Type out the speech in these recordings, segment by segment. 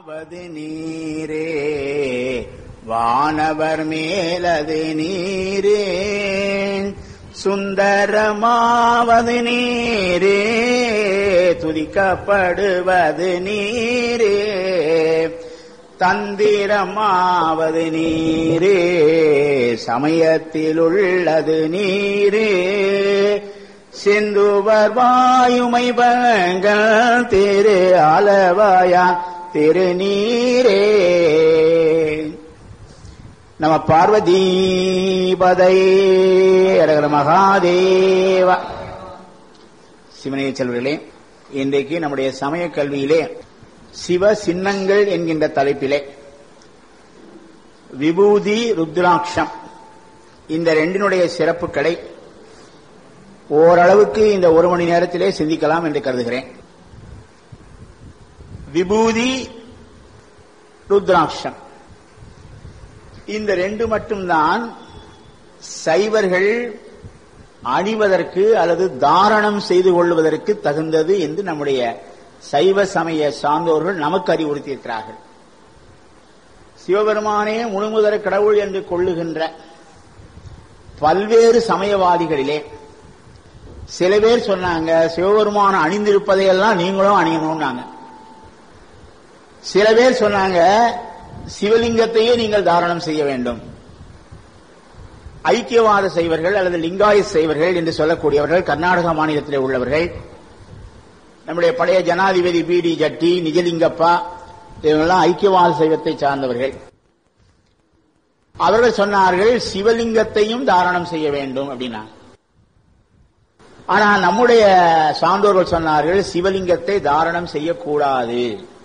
ஆவது நீரே வானவர் மேலது நீரே சுந்தரமாவது நீரே துதிக்கப்படுவது நீரே தந்திரமாவது நீரே சமயத்தில் உள்ளது நீரே சிந்துவர் வாயுமை பங்கள் திரு அளவாயான் திருநீரே நம பார்வதீபதை அரகர மகாதேவ சிவனைய செல்வர்களே இன்றைக்கு நம்முடைய சமய கல்வியிலே சிவ சின்னங்கள் என்கின்ற தலைப்பிலே விபூதி ருத்ராட்சம் இந்த ரெண்டினுடைய சிறப்புகளை ஓரளவுக்கு இந்த ஒரு மணி நேரத்திலே சிந்திக்கலாம் என்று கருதுகிறேன் விபூதி ருத்ராட்சம் இந்த ரெண்டு மட்டும்தான் சைவர்கள் அணிவதற்கு அல்லது தாரணம் செய்து கொள்வதற்கு தகுந்தது என்று நம்முடைய சைவ சமய சார்ந்தோர்கள் நமக்கு அறிவுறுத்தியிருக்கிறார்கள் சிவபெருமானே முழுமுதற கடவுள் என்று கொள்ளுகின்ற பல்வேறு சமயவாதிகளிலே சில பேர் சொன்னாங்க சிவபெருமான அணிந்திருப்பதையெல்லாம் நீங்களும் அணியணும்னாங்க சில பேர் சொன்னாங்க சிவலிங்கத்தையே நீங்கள் தாரணம் செய்ய வேண்டும் ஐக்கியவாத செய்வர்கள் அல்லது லிங்காய செய்வர்கள் என்று சொல்லக்கூடியவர்கள் கர்நாடக மாநிலத்திலே உள்ளவர்கள் நம்முடைய பழைய ஜனாதிபதி பி டி ஜட்டி நிஜலிங்கப்பா இவங்கெல்லாம் ஐக்கியவாத சைவத்தை சார்ந்தவர்கள் அவர்கள் சொன்னார்கள் சிவலிங்கத்தையும் தாரணம் செய்ய வேண்டும் அப்படின்னா ஆனா நம்முடைய சான்றோர்கள் சொன்னார்கள் சிவலிங்கத்தை தாரணம் செய்யக்கூடாது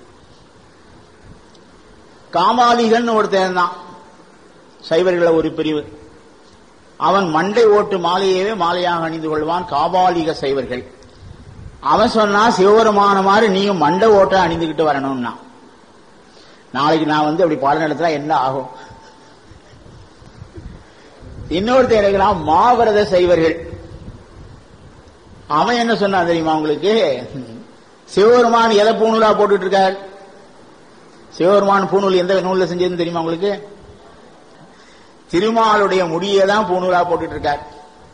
காமாலிகன் ஒருத்தன் தான் சைவர்கள ஒரு பிரிவு அவன் மண்டை ஓட்டு மாலையவே மாலையாக அணிந்து கொள்வான் காபாலிக சைவர்கள் அவன் சொன்னா சிவபெருமான மாதிரி நீங்க மண்டை ஓட்ட அணிந்துகிட்டு வரணும்னா நாளைக்கு நான் வந்து அப்படி பாடம் நடத்தினா என்ன ஆகும் இன்னொருத்தர் இருக்கிறான் மாவிரத சைவர்கள் அவன் என்ன சொன்னான் தெரியுமா உங்களுக்கு சிவபெருமான் எதை பூணூலா போட்டுட்டு இருக்கார் சிவபெருமான் பூணூல் எந்த நூல்ல செஞ்சதுன்னு தெரியுமா உங்களுக்கு திருமாலுடைய முடியை தான் பூணூலா போட்டுட்டு இருக்கார்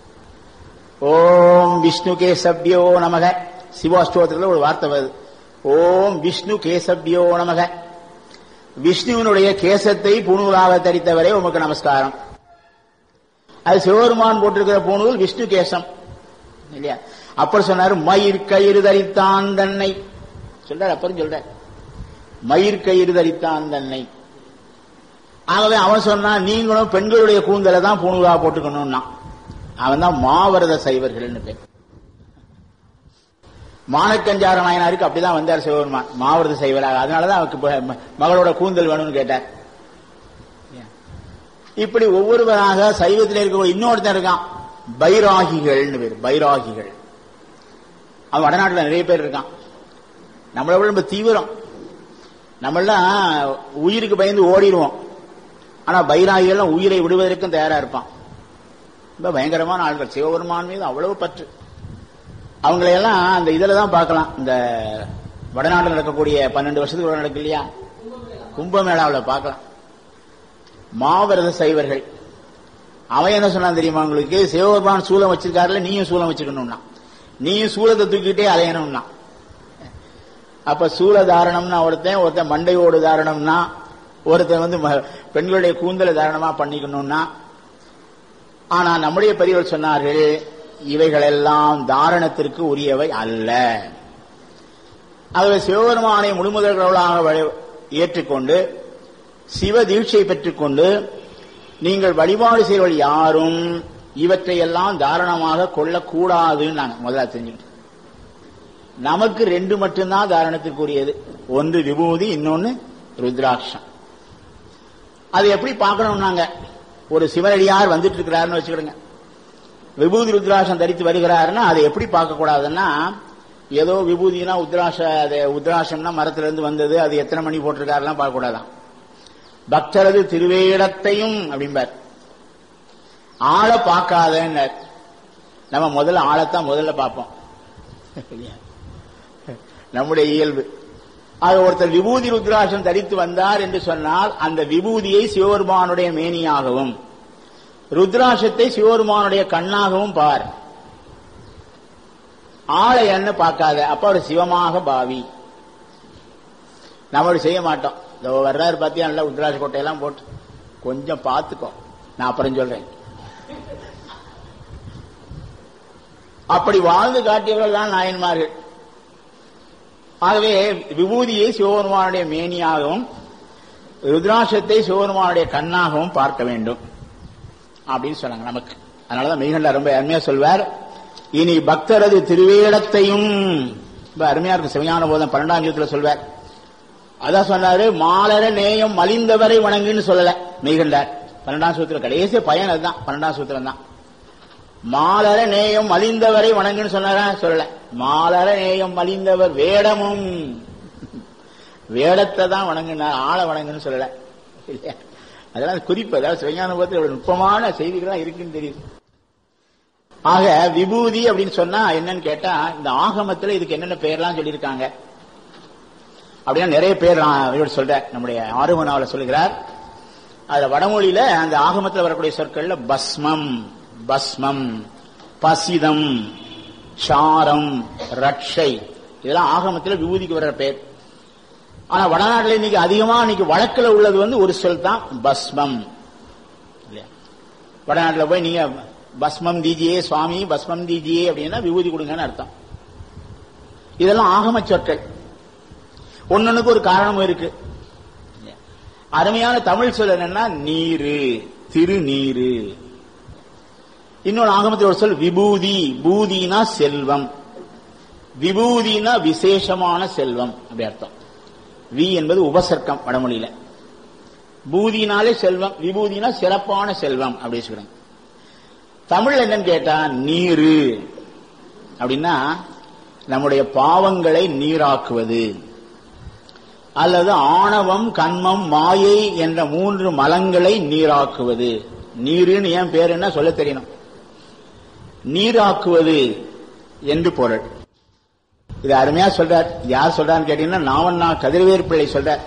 ஓம் விஷ்ணு கேசப்யோ நமக சிவாஷ்டோத்திரத்தில் ஒரு வார்த்தை வருது ஓம் விஷ்ணு கேசப்யோ நமக விஷ்ணுவினுடைய கேசத்தை பூணூலாக தரித்தவரே உமக்கு நமஸ்காரம் அது சிவபெருமான் போட்டிருக்கிற பூணூல் விஷ்ணு கேசம் இல்லையா அப்புறம் சொன்னாரு மயிர் கயிறு தரித்தான் தன்னை சொல்றாரு அப்புறம் சொல்றார் மயிர் கயிறு தரித்தான் தன்னை ஆகவே அவன் சொன்னான் நீங்களும் பெண்களுடைய கூந்தலை தான் பூணூலா போட்டுக்கணும்னா அவன் தான் மாவரத சைவர்கள் பேர் மானக்கஞ்சார நாயனாருக்கு அப்படிதான் வந்தார் சிவபெருமான் மாவரத சைவராக அதனாலதான் அவருக்கு மகளோட கூந்தல் வேணும்னு கேட்டார் இப்படி ஒவ்வொருவராக சைவத்தில் இருக்க இன்னொருத்தன் இருக்கான் பைராகிகள்னு பேர் பைராகிகள் அவன் வடநாட்டில் நிறைய பேர் இருக்கான் நம்மளை விட ரொம்ப தீவிரம் நம்மளாம் உயிருக்கு பயந்து ஓடிடுவோம் ஆனா பைராகிகள் உயிரை விடுவதற்கும் தயாரா இருப்பான் ரொம்ப பயங்கரமான ஆள்கள் சிவபெருமான் மீது அவ்வளவு பற்று அவங்களையெல்லாம் அந்த இதில் தான் பார்க்கலாம் இந்த வடநாட்டில் நடக்கக்கூடிய பன்னெண்டு வருஷத்துக்கு நடக்கு இல்லையா கும்பமேளாவில் பார்க்கலாம் மாவிரத சைவர்கள் அவன் என்ன சொன்னான் தெரியுமா உங்களுக்கு சிவபெருமான் சூலம் வச்சிருக்காருல நீயும் சூலம் வச்சுக்கணும்னா நீயும் சூலத்தை தூக்கிட்டே அலையணும்னா அப்ப சூல தாரணம்னா ஒருத்தன் ஒருத்தன் மண்டையோடு தாரணம்னா ஒருத்தன் வந்து பெண்களுடைய கூந்தலை தாரணமா பண்ணிக்கணும்னா ஆனா நம்முடைய பெரியவர் சொன்னார்கள் இவைகளெல்லாம் தாரணத்திற்கு உரியவை அல்ல ஆகவே சிவபெருமானை முழுமுதல் கடவுளாக ஏற்றுக்கொண்டு சிவ தீட்சை பெற்றுக்கொண்டு நீங்கள் வழிபாடு செய்வர்கள் யாரும் இவற்றையெல்லாம் தாரணமாக கொள்ளக்கூடாதுன்னு நாங்க முதல்ல தெரிஞ்சுக்கிட்டோம் நமக்கு ரெண்டு மட்டும்தான் தாரணத்திற்குரியது ஒன்று விபூதி இன்னொன்னு ருத்ராட்சம் அது எப்படி பார்க்கணும் நாங்க ஒரு சிவனடியார் வந்துட்டு இருக்கிறாருன்னு வச்சுக்கிடுங்க விபூதி ருத்ராட்சம் தரித்து வருகிறாருன்னா அதை எப்படி பார்க்க கூடாதுன்னா ஏதோ விபூதினா உத்ராஷ அது உத்ராசம்னா மரத்துல இருந்து வந்தது அது எத்தனை மணி போட்டிருக்காருலாம் பார்க்க கூடாதான் பக்தரது திருவேடத்தையும் அப்படிம்பார் ஆளை பார்க்காதன்னர் நம்ம முதல்ல ஆளைத்தான் முதல்ல பார்ப்போம் நம்முடைய இயல்பு அது ஒருத்தர் விபூதி ருத்ராட்சம் தரித்து வந்தார் என்று சொன்னால் அந்த விபூதியை சிவபெருமானுடைய மேனியாகவும் ருத்ராட்சத்தை சிவபெருமானுடைய கண்ணாகவும் பார் ஆளை என்ன பார்க்காத அப்ப அவர் சிவமாக பாவி நம்ம அப்படி செய்ய மாட்டோம் இதோ வர்றாரு பார்த்தியா நல்லா உத்ராட்ச கொட்டையெல்லாம் போட்டு கொஞ்சம் பார்த்துக்கோ நான் அப்புறம் சொல்றேன் அப்படி வாழ்ந்து காட்டியவர்கள் தான் நாயன்மார்கள் ஆகவே விபூதியை சிவபெருமானுடைய மேனியாகவும் ருத்ராட்சத்தை சிவபெருமானுடைய கண்ணாகவும் பார்க்க வேண்டும் அப்படின்னு சொன்னாங்க நமக்கு அதனாலதான் மெய்கண்டா ரொம்ப அருமையா சொல்வார் இனி பக்தரது திருவேடத்தையும் ரொம்ப அருமையா இருக்கு சிவஞான போதம் பன்னெண்டாம் யுகத்துல சொல்வார் அதான் சொன்னாரு மாலர நேயம் மலிந்தவரை வணங்குன்னு சொல்லல மெய்கண்டார் பன்னெண்டாம் சூத்திரம் கடைசி பயன் அதுதான் பன்னெண்டாம் சூத்திரம் தான் மாலர நேயம் மலிந்தவரை வணங்குன்னு சொன்னாரா சொல்லல மாலர நேயம் மலிந்தவர் வேடமும் வேடத்தை தான் வணங்குனார் ஆளை வணங்குன்னு சொல்லல இல்லையா அதெல்லாம் குறிப்பு அதாவது சிவஞானபுரத்தில் இவ்வளவு நுட்பமான செய்திகள்லாம் இருக்குன்னு தெரியுது ஆக விபூதி அப்படின்னு சொன்னா என்னன்னு கேட்டா இந்த ஆகமத்துல இதுக்கு என்னென்ன பெயர்லாம் சொல்லியிருக்காங்க அப்படின்னா நிறைய பேர் நான் இவர் சொல்ற நம்முடைய ஆறுமனாவில் சொல்லுகிறார் அதுல வடமொழியில அந்த ஆகமத்தில் வரக்கூடிய சொற்கள்ல பஸ்மம் பஸ்மம் பசிதம் சாரம் ரட்சை இதெல்லாம் ஆகமத்தில் விபூதிக்கு வர்ற பேர் ஆனா வடநாட்டில் இன்னைக்கு அதிகமா இன்னைக்கு வழக்கில் உள்ளது வந்து ஒரு சொல் தான் பஸ்மம் இல்லையா வடநாட்டில் போய் நீங்க பஸ்மம் தீஜியே சுவாமி பஸ்மம் தீஜியே அப்படின்னா விபூதி கொடுங்கன்னு அர்த்தம் இதெல்லாம் ஆகம சொற்கள் ஒன்னொன்னுக்கு ஒரு காரணமும் இருக்கு அருமையான தமிழ் சொல் என்னன்னா நீரு திருநீரு இன்னொரு ஆகமத்தில் ஒரு சொல் விபூதி பூதினா செல்வம் விபூதினா விசேஷமான செல்வம் அப்படி அர்த்தம் வி என்பது உபசர்க்கம் வடமொழியில பூதினாலே செல்வம் விபூதினா சிறப்பான செல்வம் அப்படி சொல்றாங்க தமிழ் என்னன்னு கேட்டா நீரு அப்படின்னா நம்முடைய பாவங்களை நீராக்குவது அல்லது ஆணவம் கண்மம் மாயை என்ற மூன்று மலங்களை நீராக்குவது நீருன்னு ஏன் பேர் என்ன சொல்ல தெரியணும் நீராக்குவது என்று பொருள் இது அருமையா சொல்றார் யார் சொல்றான்னு கேட்டீங்கன்னா நாவண்ணா கதிரவேர் பிள்ளை சொல்றார்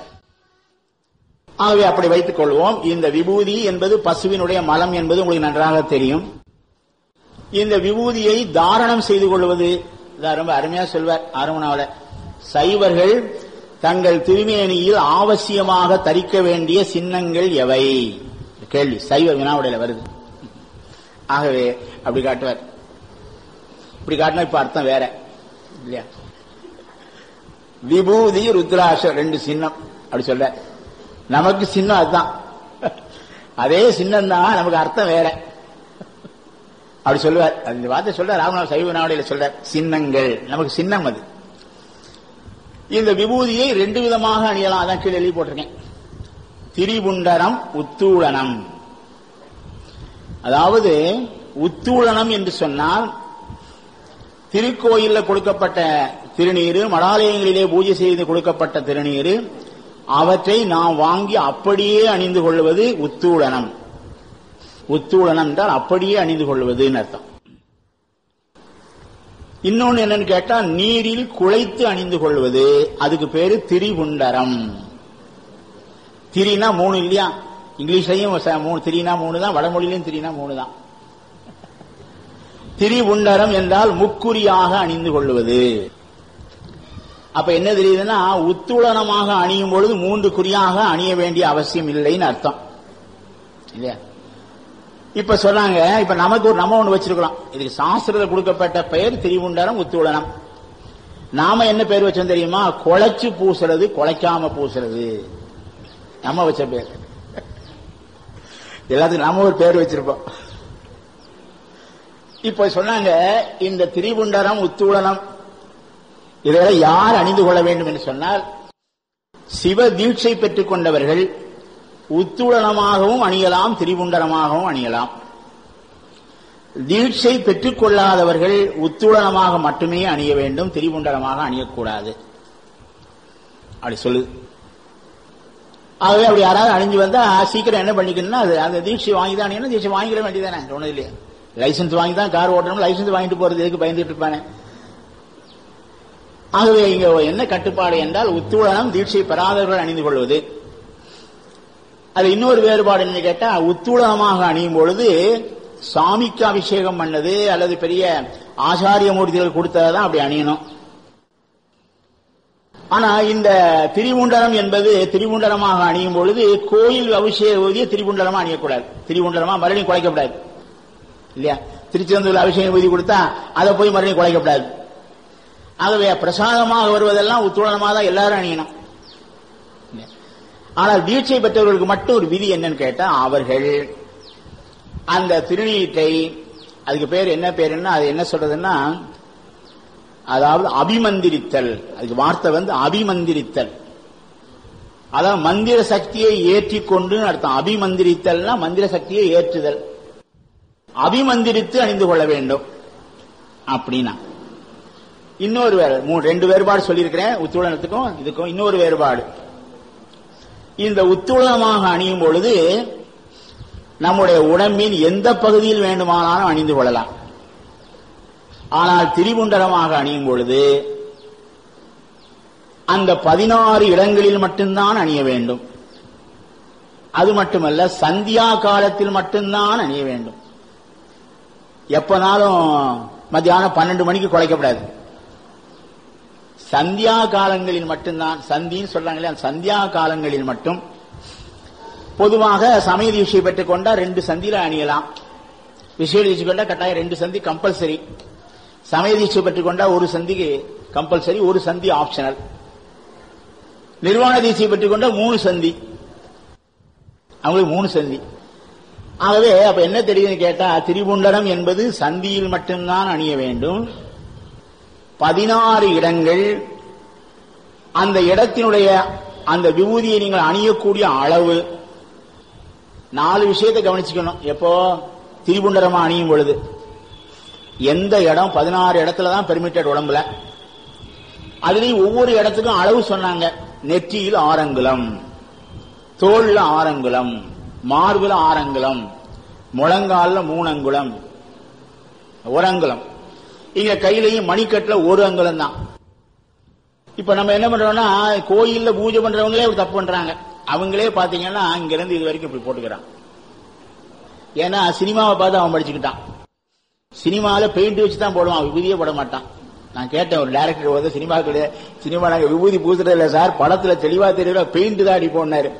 ஆகவே அப்படி வைத்துக் கொள்வோம் இந்த விபூதி என்பது பசுவினுடைய மலம் என்பது உங்களுக்கு நன்றாக தெரியும் இந்த விபூதியை தாரணம் செய்து கொள்வது ரொம்ப அருமையா சொல்வார் ஆரம்பனாவில சைவர்கள் தங்கள் திருமேனியில் அவசியமாக தரிக்க வேண்டிய சின்னங்கள் எவை கேள்வி சைவ வினாவுடையில வருது ஆகவே அப்படி காட்டுவார் இப்படி காட்டினா இப்ப அர்த்தம் வேற இல்லையா விபூதி ருத்ராட்சம் ரெண்டு சின்னம் அப்படி சொல்ற நமக்கு சின்னம் அதுதான் அதே சின்னம் தான் நமக்கு அர்த்தம் வேற அப்படி சொல்லுவார் அந்த வார்த்தை சொல்ற ராமநாத சைவ நாவடியில சொல்ற சின்னங்கள் நமக்கு சின்னம் அது இந்த விபூதியை ரெண்டு விதமாக அணியலாம் அதான் கீழே எழுதி போட்டிருக்கேன் திரிபுண்டரம் உத்தூளனம் அதாவது உத்தூளனம் என்று சொன்னால் திருக்கோயிலில் கொடுக்கப்பட்ட திருநீரு மடாலயங்களிலே பூஜை செய்து கொடுக்கப்பட்ட திருநீரு அவற்றை நாம் வாங்கி அப்படியே அணிந்து கொள்வது உத்தூளனம் உத்தூளனம் என்றால் அப்படியே அணிந்து கொள்வதுன்னு அர்த்தம் இன்னொன்னு என்னன்னு கேட்டா நீரில் குழைத்து அணிந்து கொள்வது அதுக்கு பேரு திரிபுண்டரம் திரினா மூணு இல்லையா இங்கிலீஷ்லயும் மூணு திரினா மூணு தான் வடமொழியிலும் திரினா மூணு தான் திரிபுண்டரம் என்றால் முக்குறியாக அணிந்து கொள்வது அப்ப என்ன தெரியுதுன்னா உத்துளனமாக அணியும் பொழுது மூன்று குறியாக அணிய வேண்டிய அவசியம் இல்லைன்னு அர்த்தம் இல்லையா இப்ப சொன்னாங்க இப்ப நமக்கு ஒரு நம்ம ஒண்ணு வச்சிருக்கிறோம் இதுக்கு சாஸ்திரத்தில் கொடுக்கப்பட்ட பெயர் திரிவுண்டரம் உத்துளனம் நாம என்ன பேர் வச்சோம் தெரியுமா குழைச்சு பூசுறது குலைக்காம பூசுறது நம்ம வச்ச பேர் எல்லாத்துக்கும் நாம ஒரு பேர் வச்சிருப்போம் இப்ப சொன்னாங்க இந்த திரிபுண்டரம் உத்தூளனம் இதெல்லாம் யார் அணிந்து கொள்ள வேண்டும் என்று சொன்னால் சிவ தீட்சை பெற்றுக் கொண்டவர்கள் உத்துளனமாகவும் அணியலாம் திரிபுண்டரமாகவும் அணியலாம் தீட்சை பெற்றுக் கொள்ளாதவர்கள் உத்துளனமாக மட்டுமே அணிய வேண்டும் திரிபுண்டரமாக அணியக்கூடாது அப்படி சொல்லு ஆகவே அப்படி யாராவது அணிஞ்சு வந்தா சீக்கிரம் என்ன பண்ணிக்கணும்னா அது அந்த தீட்சை வாங்கி தான் அணியணும் தீட்சை வாங்கிட வேண்டியதானே ஒன்றும் இல்லையா லைசன்ஸ் வாங்கி தான் கார் ஓட்டணும் லைசன்ஸ் வாங்கிட்டு போறது எதுக்கு பயந்துட்டு இருப்பானே ஆகவே இங்க என்ன கட்டுப்பாடு என்றால் உத்தூளனம் தீட்சை பெறாதவர்கள் அணிந்து கொள்வது அது இன்னொரு வேறுபாடு என்ன கேட்டா உத்தூளனமாக அணியும் பொழுது சாமிக்கு அபிஷேகம் பண்ணது அல்லது பெரிய ஆச்சாரிய மூர்த்திகள் கொடுத்ததான் அப்படி அணியணும் ஆனா இந்த திரிமுண்டலம் என்பது திரிமுண்டலமாக அணியும் பொழுது கோயில் அபிஷேக ஊதிய திரிமுண்டலமா அணியக்கூடாது திரிமுண்டலமா மறுபடியும் குலைக்கப்படாது இல்லையா திருச்செந்தூர் அபிஷேகம் ஊதி கொடுத்தா அதை போய் மறுபடியும் குலைக்கப்படாது ஆகவே பிரசாதமாக வருவதெல்லாம் உத்துளனமாக தான் எல்லாரும் அணியணும் ஆனால் தீட்சை பெற்றவர்களுக்கு மட்டும் ஒரு விதி என்னன்னு கேட்டா அவர்கள் அந்த திருநீட்டை அதுக்கு பேர் என்ன பேருன்னா அது என்ன சொல்றதுன்னா அதாவது அபிமந்திரித்தல் அதுக்கு வார்த்தை வந்து அபிமந்திரித்தல் அதாவது மந்திர சக்தியை ஏற்றிக்கொண்டு அர்த்தம் அபிமந்திரித்தல்னா மந்திர சக்தியை ஏற்றுதல் அபிமந்திரித்து அணிந்து கொள்ள வேண்டும் அப்படின்னா இன்னொரு வேறு மூணு ரெண்டு வேறுபாடு சொல்லியிருக்கிறேன் உத்துளனத்துக்கும் இதுக்கும் இன்னொரு வேறுபாடு இந்த உத்துளனமாக அணியும் பொழுது நம்முடைய உடம்பின் எந்த பகுதியில் வேண்டுமானாலும் அணிந்து கொள்ளலாம் ஆனால் திரிபுண்டரமாக அணியும் பொழுது அந்த பதினாறு இடங்களில் மட்டும்தான் அணிய வேண்டும் அது மட்டுமல்ல சந்தியா காலத்தில் மட்டும்தான் அணிய வேண்டும் எப்பனாலும் மத்தியானம் பன்னெண்டு மணிக்கு குலைக்கப்படாது சந்தியா காலங்களில் மட்டும்தான் சந்தின்னு சொல்றாங்களே அந்த சந்தியா காலங்களில் மட்டும் பொதுவாக சமய தீட்சை பெற்றுக் கொண்டா ரெண்டு சந்தியில அணியலாம் விஷய தீட்சை கொண்டா கட்டாயம் ரெண்டு சந்தி கம்பல்சரி சமய தீட்சை பெற்றுக் கொண்டா ஒரு சந்திக்கு கம்பல்சரி ஒரு சந்தி ஆப்ஷனல் நிர்வாண தீட்சை பெற்றுக் கொண்டா மூணு சந்தி அவங்களுக்கு மூணு சந்தி ஆகவே அப்ப என்ன தெரியுதுன்னு கேட்டா திரிபுண்டரம் என்பது சந்தியில் மட்டும்தான் அணிய வேண்டும் பதினாறு இடங்கள் அந்த இடத்தினுடைய அந்த விபூதியை நீங்கள் அணியக்கூடிய அளவு நாலு விஷயத்தை கவனிச்சுக்கணும் எப்போ திரிபுண்டரமா அணியும் பொழுது எந்த இடம் பதினாறு இடத்துல தான் பெர்மிட்டட் உடம்புல அதுலயும் ஒவ்வொரு இடத்துக்கும் அளவு சொன்னாங்க நெற்றியில் ஆரங்குலம் தோல்ல ஆரங்குலம் மார்புல ஆரங்குலம் முழங்கால்ல மூணு அங்குலம் ஒரு அங்குலம் இங்க கையிலையும் மணிக்கட்டுல ஒரு அங்குலம் தான் இப்ப நம்ம என்ன பண்றோம்னா கோயில்ல பூஜை பண்றவங்களே ஒரு தப்பு பண்றாங்க அவங்களே பாத்தீங்கன்னா இங்க இருந்து இது வரைக்கும் இப்படி போட்டுக்கிறான் ஏன்னா சினிமாவை பார்த்து அவன் படிச்சுக்கிட்டான் சினிமால பெயிண்ட் வச்சு தான் போடுவான் விபூதியே போட மாட்டான் நான் கேட்டேன் ஒரு டேரக்டர் வந்து சினிமா கிடையாது சினிமா நாங்க விபூதி பூசுறது இல்ல சார் படத்துல தெளிவா தெரியல பெயிண்ட் தான் அடிப்போம்னாரு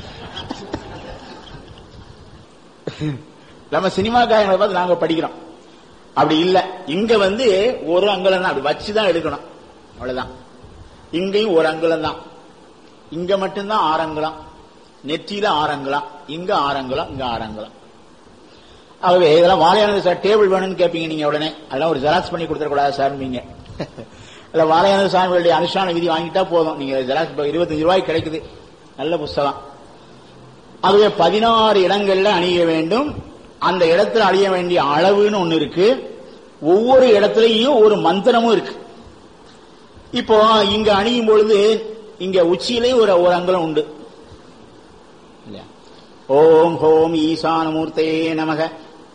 நம்ம சினிமாக்காரங்களை பார்த்து நாங்க படிக்கிறோம் அப்படி இல்ல இங்க வந்து ஒரு அங்குலம் தான் அப்படி வச்சுதான் எடுக்கணும் அவ்வளவுதான் இங்கேயும் ஒரு அங்குலம் தான் இங்க மட்டும்தான் ஆறங்குலம் நெற்றியில ஆறங்குலம் இங்க ஆறங்குலம் இங்க ஆறங்குலம் ஆகவே இதெல்லாம் வாழையானது சார் டேபிள் வேணும்னு கேட்பீங்க நீங்க உடனே அதெல்லாம் ஒரு ஜெராக்ஸ் பண்ணி கொடுத்துடக்கூடாது சார் நீங்க இல்ல வாழையானது சாமிகளுடைய அனுஷ்டான விதி வாங்கிட்டா போதும் நீங்க ஜெராக்ஸ் இருபத்தஞ்சு ரூபாய் கிடைக்குது நல்ல புஸ்தகம் ஆகவே பதினாறு இடங்கள்ல அணிய வேண்டும் அந்த இடத்துல அழிய வேண்டிய அளவுன்னு ஒண்ணு இருக்கு ஒவ்வொரு இடத்துலயும் ஒரு மந்திரமும் இருக்கு இப்போ இங்க அணியும் பொழுது இங்க உச்சியிலையும் ஒரு ஒரு அங்குலம் உண்டு இல்லையா? ஓம் ஹோம் ஈசானமூர்த்தே நமக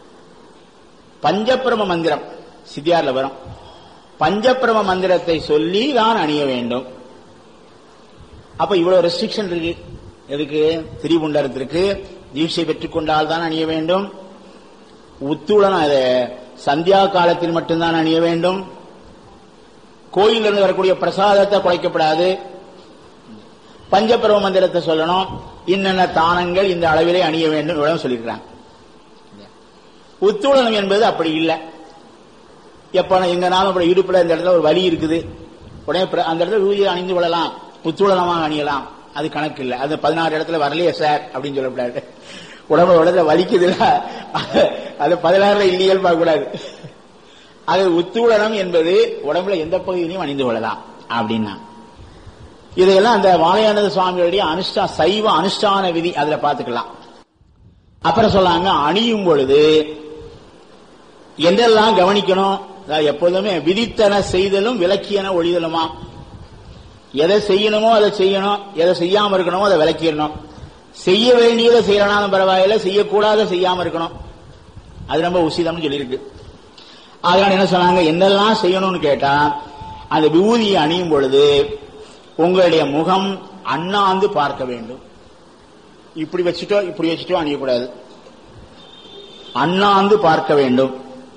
பஞ்சப்பிரம மந்திரம் சித்தியார்ல வரும் பஞ்சப்பிரம மந்திரத்தை சொல்லி தான் அணிய வேண்டும் அப்ப இவ்வளவு ரெஸ்ட்ரிக்ஷன் இருக்கு எதுக்கு திரிபுண்டரத்திற்கு தீட்சை பெற்றுக் கொண்டால் தான் அணிய வேண்டும் உத்துடன் அது சந்தியா காலத்தில் மட்டும்தான் அணிய வேண்டும் கோயிலிருந்து வரக்கூடிய பிரசாதத்தை குறைக்கப்படாது பஞ்சபிரம மந்திரத்தை சொல்லணும் இன்னென்ன தானங்கள் இந்த அளவிலே அணிய வேண்டும் இவ்வளவு சொல்லியிருக்கிறாங்க உத்துளனம் என்பது அப்படி இல்லை எப்ப எங்கனாலும் அப்படி இடுப்புல இந்த இடத்துல ஒரு வலி இருக்குது உடனே பிர- அந்த இடத்துல ரூதியை அணிந்து கொள்ளலாம் உத்துளனமாக அணியலாம் அது கணக்கு இல்லை அது பதினாறு இடத்துல வரலையே சார் அப்படின்னு சொல்லக்கூடாது உடம்பு உடம்புல வலிக்குது அது பதினாறுல இல்லையல் பார்க்க கூடாது அது உத்துளனம் என்பது உடம்புல எந்த பகுதியிலையும் அணிந்து கொள்ளலாம் அப்படின்னா இதையெல்லாம் அந்த வாழையானந்த சுவாமிகளுடைய அனுஷ்டா சைவ அனுஷ்டான விதி அதுல பார்த்துக்கலாம் அப்புறம் சொல்லாங்க அணியும் பொழுது என்றெல்லாம் கவனிக்கணும் அதாவது எப்போதுமே விதித்தன செய்தலும் விலக்கியன ஒழிதலுமா எதை செய்யணுமோ அதை செய்யணும் எதை செய்யாம இருக்கணுமோ அதை விலக்கிடணும் செய்ய வேண்டியதை செய்யறனாலும் பரவாயில்ல செய்யக்கூடாத செய்யாம இருக்கணும் அது ரொம்ப உசிதம்னு சொல்லியிருக்கு அதனால என்ன சொன்னாங்க என்னெல்லாம் செய்யணும்னு கேட்டா அந்த விபூதியை அணியும் பொழுது உங்களுடைய முகம் அண்ணாந்து பார்க்க வேண்டும் இப்படி வச்சுட்டோ இப்படி வச்சுட்டோ அணியக்கூடாது அண்ணாந்து பார்க்க வேண்டும்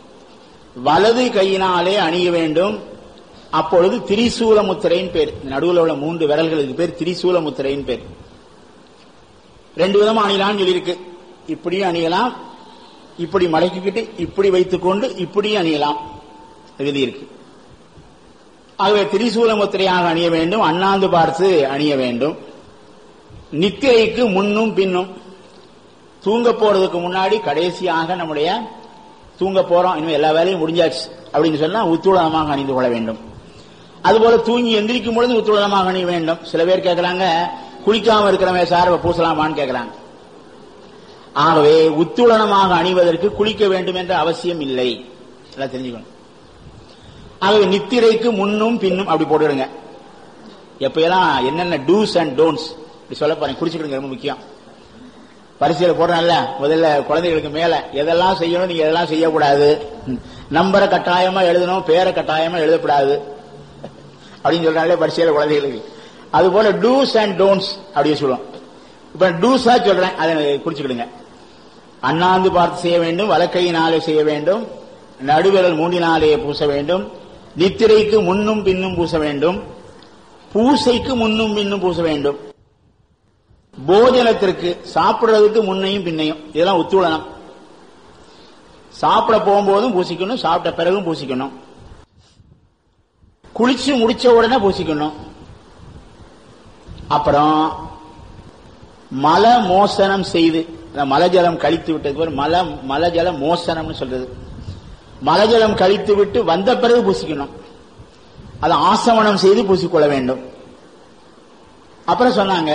வலது கையினாலே அணிய வேண்டும் அப்பொழுது திரிசூல முத்திரையின் பேர் நடுவில் உள்ள மூன்று விரல்களுக்கு பேர் திரிசூல முத்திரையின் பேர் ரெண்டு விதமா அணியலாம்னு சொல்லியிருக்கு இப்படியும் அணியலாம் இப்படி மடக்கிக்கிட்டு இப்படி வைத்துக்கொண்டு இப்படியும் அணியலாம் விதி இருக்கு ஆகவே திரிசூல முத்திரையாக அணிய வேண்டும் அண்ணாந்து பார்த்து அணிய வேண்டும் நித்திரைக்கு முன்னும் பின்னும் தூங்க போறதுக்கு முன்னாடி கடைசியாக நம்முடைய தூங்க போறோம் இனிமே எல்லா வேலையும் முடிஞ்சாச்சு அப்படின்னு சொன்னா உத்துடமாக அணிந்து கொள்ள வேண்டும் அதுபோல தூங்கி எந்திரிக்கும் பொழுது உத்துடமாக அணிய வேண்டும் சில பேர் கேட்கறாங்க குளிக்காம இருக்கிறவங்க சார் பூசலாமான்னு கேட்கறாங்க ஆகவே உத்துளனமாக அணிவதற்கு குளிக்க வேண்டும் என்ற அவசியம் இல்லை எல்லாம் தெரிஞ்சுக்கணும் ஆகவே நித்திரைக்கு முன்னும் பின்னும் அப்படி போட்டுடுங்க எப்பயெல்லாம் என்னென்ன டூஸ் அண்ட் டோன்ட்ஸ் இப்படி சொல்ல போறேன் குறிச்சுக்கிடுங்க ரொம்ப முக்கியம் பரிசையில போடுறேன்ல முதல்ல குழந்தைகளுக்கு மேல எதெல்லாம் செய்யணும் நீங்க எதெல்லாம் செய்யக்கூடாது நம்பரை கட்டாயமா எழுதணும் பேரை கட்டாயமா எழுதக்கூடாது அப்படின்னு சொல்றாங்களே பரிசையில குழந்தைகளுக்கு அது போல டூஸ் அண்ட் டோன்ட்ஸ் அப்படின்னு சொல்லுவோம் இப்ப டூஸா சொல்றேன் அதை குறிச்சுக்கிடுங்க அண்ணாந்து பார்த்து செய்ய வேண்டும் வலக்கையினாலே செய்ய வேண்டும் நடுவிரல் மூண்டினாலே பூச வேண்டும் நித்திரைக்கு முன்னும் பின்னும் பூச வேண்டும் பூசைக்கு முன்னும் பின்னும் பூச வேண்டும் போஜனத்திற்கு சாப்பிடுறதுக்கு முன்னையும் பின்னையும் இதெல்லாம் உத்துளனம் சாப்பிட போகும்போதும் பூசிக்கணும் சாப்பிட்ட பிறகும் பூசிக்கணும் குளிச்சு முடிச்ச உடனே பூசிக்கணும் அப்புறம் மல மோசனம் செய்து மலஜலம் கழித்து விட்டது மல மலஜல மோசனம்னு சொல்றது மலஜலம் கழித்து விட்டு வந்த பிறகு பூசிக்கணும் அதை ஆசமனம் செய்து பூசிக்கொள்ள வேண்டும் அப்புறம் சொன்னாங்க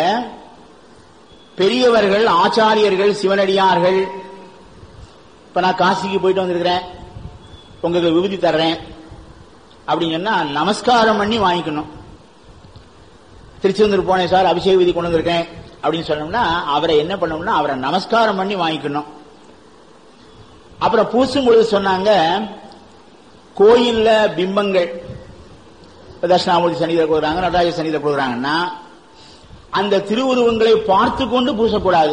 பெரியவர்கள் ஆச்சாரியர்கள் சிவனடியார்கள் இப்ப நான் காசிக்கு போயிட்டு வந்திருக்கிறேன் உங்களுக்கு விபூதி தர்றேன் அப்படின்னு சொன்னா நமஸ்காரம் பண்ணி வாங்கிக்கணும் திருச்செந்தூர் போனேன் சார் அபிஷேக விதி கொண்டு வந்திருக்கேன் அப்படின்னு சொன்னோம்னா அவரை என்ன பண்ணணும்னா அவரை நமஸ்காரம் பண்ணி வாங்கிக்கணும் அப்புறம் பூசும் பொழுது சொன்னாங்க கோயில்ல பிம்பங்கள் தட்சிணாமூர்த்தி சன்னிதியில் கொடுக்குறாங்க நடராஜ சன்னிதியில் கொடுக்குறாங்கன்னா அந்த திருவுருவங்களை பார்த்து கொண்டு பூசக்கூடாது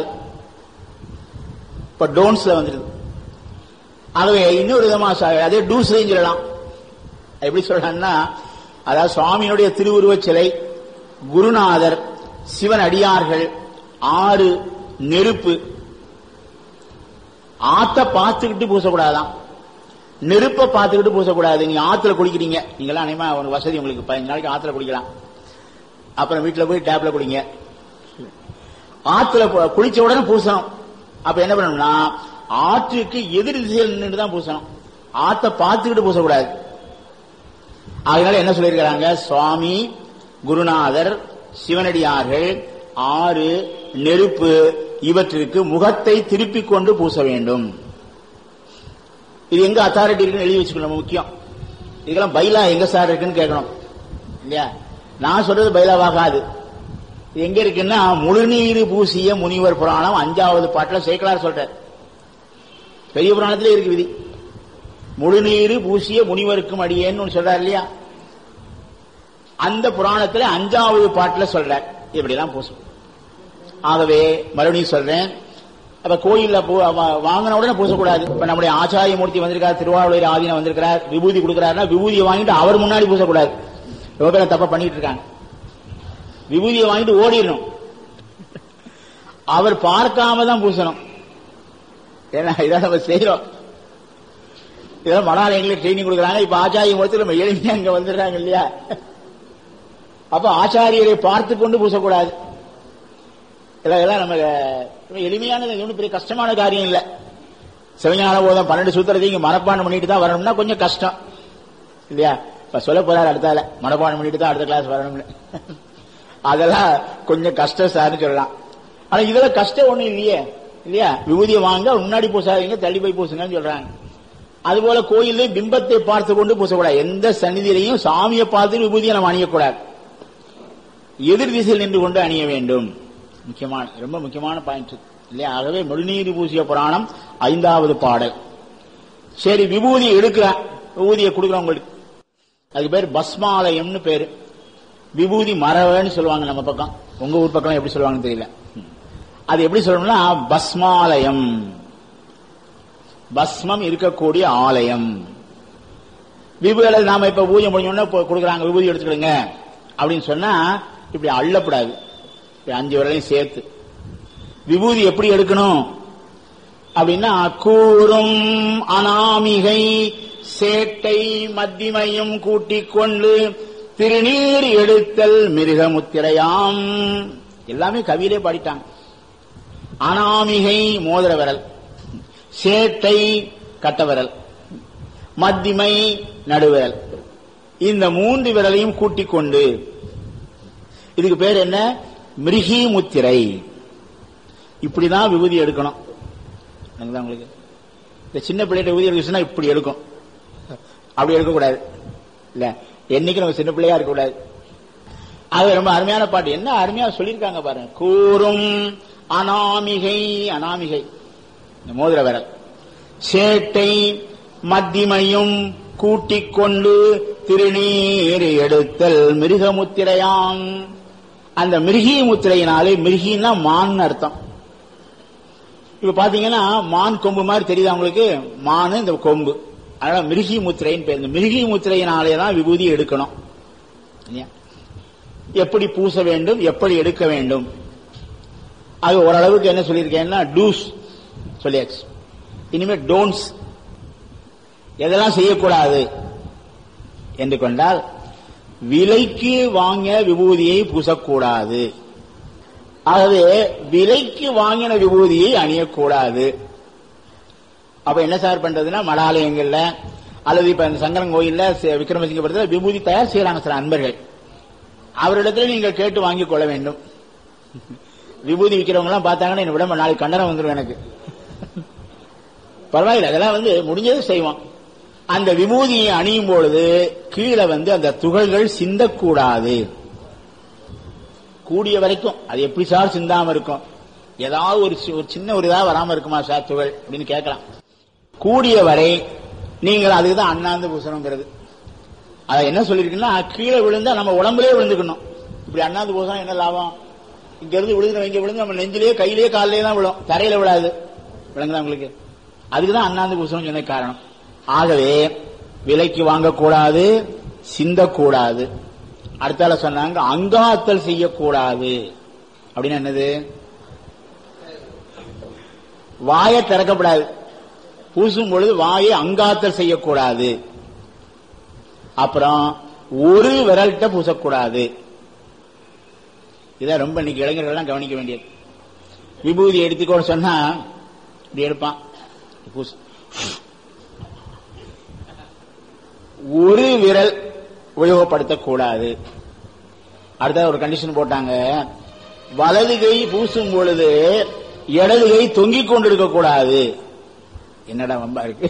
இப்ப டோன்ஸ்ல வந்துருது ஆகவே இன்னொரு விதமா அதே டூஸ்லையும் சொல்லலாம் எப்படி சொல்றாங்கன்னா அதாவது சுவாமியினுடைய திருவுருவ சிலை குருநாதர் சிவன் அடியார்கள் ஆறு நெருப்பு ஆத்த பார்த்துக்கிட்டு பூசக்கூடாதான் நெருப்பை பார்த்துக்கிட்டு பூசக்கூடாது நீங்க ஆத்துல குடிக்கிறீங்க நீங்களாம் அனைமா ஒரு வசதி உங்களுக்கு பதினஞ்சு நாளைக்கு ஆத்துல குடிக்கலாம் அப்புறம் வீட்டுல போய் டேப்ல குடிங்க ஆத்துல குளிச்ச உடனே பூசணும் அப்ப என்ன பண்ணணும்னா ஆற்றுக்கு எதிர் திசையில் நின்று தான் பூசணும் ஆத்த பார்த்துக்கிட்டு பூசக்கூடாது அதனால என்ன சொல்லியிருக்கிறாங்க சுவாமி குருநாதர் சிவனடியார்கள் ஆறு நெருப்பு இவற்றிற்கு முகத்தை திருப்பிக் கொண்டு பூச வேண்டும் இது எங்க அத்தாரிட்டி இருக்குன்னு எழுதி வச்சுக்கணும் முக்கியம் இதெல்லாம் பைலா எங்க சார் இருக்குன்னு கேட்கணும் இல்லையா நான் சொல்றது பைலாவாகாது எங்க இருக்குன்னா முழுநீர் பூசிய முனிவர் புராணம் அஞ்சாவது பாட்டுல சேக்கலார் சொல்ற பெரிய புராணத்திலே இருக்கு விதி முழுநீர் பூசிய முனிவருக்கும் அடியேன்னு சொல்றாரு இல்லையா அந்த புராணத்துல அஞ்சாவது பாட்டுல சொல்ற இப்படி எல்லாம் பூசும் ஆகவே மறுபடியும் சொல்றேன் அப்ப கோயில்ல வாங்கின உடனே பூசக்கூடாது இப்ப நம்முடைய ஆச்சாரிய மூர்த்தி வந்திருக்காரு திருவாரூர் ஆதீனம் வந்திருக்கிறார் விபூதி கொடுக்கிறாருன்னா விபூதியை வாங்கிட்டு அவர் முன்னாடி பூசக்கூடாது ரொம்ப பேர் தப்பா பண்ணிட்டு இருக்காங்க விபூதியை வாங்கிட்டு ஓடிடணும் அவர் பார்க்காம தான் பூசணும் ஏன்னா இதான் நம்ம செய்யறோம் இதெல்லாம் மடாலயங்களே ட்ரைனிங் கொடுக்குறாங்க இப்ப ஆச்சாரிய மூர்த்தி நம்ம எளிமையா அங்க வந்துடுறாங்க இல்லையா அப்ப ஆச்சாரியரை பார்த்து கொண்டு பூசக்கூடாது இதெல்லாம் நம்ம எளிமையானது ஒன்றும் பெரிய கஷ்டமான காரியம் இல்ல சிவஞான போதம் பன்னெண்டு சூத்திரத்தையும் இங்க மனப்பாடம் பண்ணிட்டு தான் வரணும்னா கொஞ்சம் கஷ்டம் இல்லையா இப்ப சொல்ல போறாரு அடுத்தால மனப்பாடம் பண்ணிட்டு தான் அடுத்த கிளாஸ் வரணும்னு அதெல்லாம் கொஞ்சம் கஷ்டம் சார்னு சொல்லலாம் ஆனா இதுல கஷ்டம் ஒண்ணும் இல்லையே இல்லையா விபூதியை வாங்க முன்னாடி பூசாதீங்க தள்ளி போய் பூசுங்கன்னு சொல்றாங்க அதுபோல கோயிலே பிம்பத்தை பார்த்து கொண்டு பூசக்கூடாது எந்த சன்னிதியிலையும் சாமியை பார்த்து விபூதியை நம்ம அணியக்கூடாது எதிர் திசையில் நின்று கொண்டு அணிய வேண்டும் முக்கியமான ரொம்ப முக்கியமான பாயிண்ட் இல்லையா ஆகவே முழுநீர் பூசிய புராணம் ஐந்தாவது பாடல் சரி விபூதி எடுக்கிறேன் விபூதியை கொடுக்குறேன் உங்களுக்கு அதுக்கு பேர் பஸ்மாலயம்னு பேரு விபூதி மரவன்னு சொல்லுவாங்க நம்ம பக்கம் உங்க ஊர் பக்கம் எப்படி சொல்லுவாங்கன்னு தெரியல அது எப்படி சொல்லணும்னா பஸ்மாலயம் பஸ்மம் இருக்கக்கூடிய ஆலயம் விபூதிகளை நாம இப்ப பூஜை முடிஞ்சோடனே இப்போ கொடுக்குறாங்க விபூதி எடுத்துக்கிடுங்க அப்படின்னு சொன்னா இப்படி அள்ளப்படாது இப்படி அஞ்சு விரலையும் சேர்த்து விபூதி எப்படி எடுக்கணும் அப்படின்னா கூறும் அனாமிகை சேட்டை மத்திமையும் கூட்டிக் கொண்டு திருநீர் எடுத்தல் மிருகமுத்திரையாம் எல்லாமே கவியிலே பாடிட்டாங்க அனாமிகை மோதிர விரல் சேட்டை கட்ட விரல் மத்திமை நடுவிரல் இந்த மூன்று விரலையும் கூட்டிக் கொண்டு இதுக்கு பேர் என்ன மிருகி முத்திரை இப்படிதான் விபூதி எடுக்கணும் என்னங்களா உங்களுக்கு இந்த சின்ன பிள்ளைகிட்ட விபூதி எடுக்கச்சுன்னா இப்படி எடுக்கும் அப்படி எடுக்கக்கூடாது இல்ல என்னைக்கு நம்ம சின்ன பிள்ளையா இருக்கக்கூடாது அது ரொம்ப அருமையான பாட்டு என்ன அருமையா சொல்லியிருக்காங்க பாருங்க கூறும் அனாமிகை அனாமிகை இந்த மோதிர விரல் சேட்டை மத்திமையும் கூட்டிக் கொண்டு திருநீர் எடுத்தல் மிருகமுத்திரையாம் அந்த மிருகி முத்திரையினாலே மிருகின்னா மான் அர்த்தம் இப்ப பாத்தீங்கன்னா மான் கொம்பு மாதிரி தெரியுதா உங்களுக்கு மானு இந்த கொம்பு அதனால மிருகி முத்திரைன்னு பேர் இந்த மிருகி முத்திரையினாலே தான் விபூதி எடுக்கணும் இல்லையா? எப்படி பூச வேண்டும் எப்படி எடுக்க வேண்டும் அது ஓரளவுக்கு என்ன சொல்லியிருக்கேன்னா டூஸ் சொல்லியாச்சு இனிமே டோன்ஸ் எதெல்லாம் செய்யக்கூடாது என்று கொண்டால் விலைக்கு வாங்கிய விபூதியை பூசக்கூடாது ஆகவே விலைக்கு வாங்கின விபூதியை அணியக்கூடாது அப்ப என்ன சார் பண்றதுன்னா மடாலயங்கள்ல அல்லது இப்ப இந்த சங்கரன் கோயில்ல ச- விக்ரமசிங்கபுரத்தில் விபூதி தயார் செய்யறாங்க சில அன்பர்கள் அவரிடத்துல நீங்கள் கேட்டு வாங்கிக் கொள்ள வேண்டும் விபூதி விற்கிறவங்க எல்லாம் பார்த்தாங்கன்னா என்ன விட நாளைக்கு கண்டனம் வந்துடும் எனக்கு பரவாயில்ல அதெல்லாம் வந்து முடிஞ்சது செய்வோம் அந்த விபூதியை அணியும் பொழுது கீழே வந்து அந்த துகள்கள் சிந்தக்கூடாது கூடிய வரைக்கும் அது எப்படி சார் சிந்தாம இருக்கும் ஏதாவது ஒரு சி- ஒரு சின்ன ஒரு இதா வராம இருக்குமா சார் துகள் அப்படின்னு கேட்கலாம் கூடிய வரை நீங்கள் அதுக்கு தான் அண்ணாந்து பூசணுங்கிறது அதை என்ன சொல்லிருக்குன்னா கீழே விழுந்தா நம்ம உடம்புலயே விழுந்துக்கணும் இப்படி அண்ணாந்து பூசணும் என்ன லாபம் இங்க இருந்து விழுந்து இங்க விழுந்து நம்ம நெஞ்சிலேயே கையிலேயே காலிலேயே தான் விழும் தரையில விழாது விளங்குதா உங்களுக்கு அதுக்கு தான் அண்ணாந்து பூசணும் சொன்ன காரணம் ஆகவே விலைக்கு வாங்கக்கூடாது சிந்தக்கூடாது அடுத்தால சொன்னாங்க அங்காத்தல் செய்யக்கூடாது அப்படின்னு என்னது வாயை திறக்கப்படாது பூசும் பொழுது வாயை அங்காத்தல் செய்யக்கூடாது அப்புறம் ஒரு விரல்கிட்ட பூசக்கூடாது இதான் ரொம்ப இன்னைக்கு இளைஞர்கள்லாம் கவனிக்க வேண்டியது விபூதி எடுத்துக்கோன்னு சொன்னா இப்படி எடுப்பான் பூசு ஒரு விரல் உபயோகப்படுத்தக்கூடாது அடுத்த ஒரு கண்டிஷன் போட்டாங்க வலது கை பூசும் பொழுது இடது கை தொங்கிக் கொண்டிருக்க கூடாது என்னடா வம்பா இருக்கு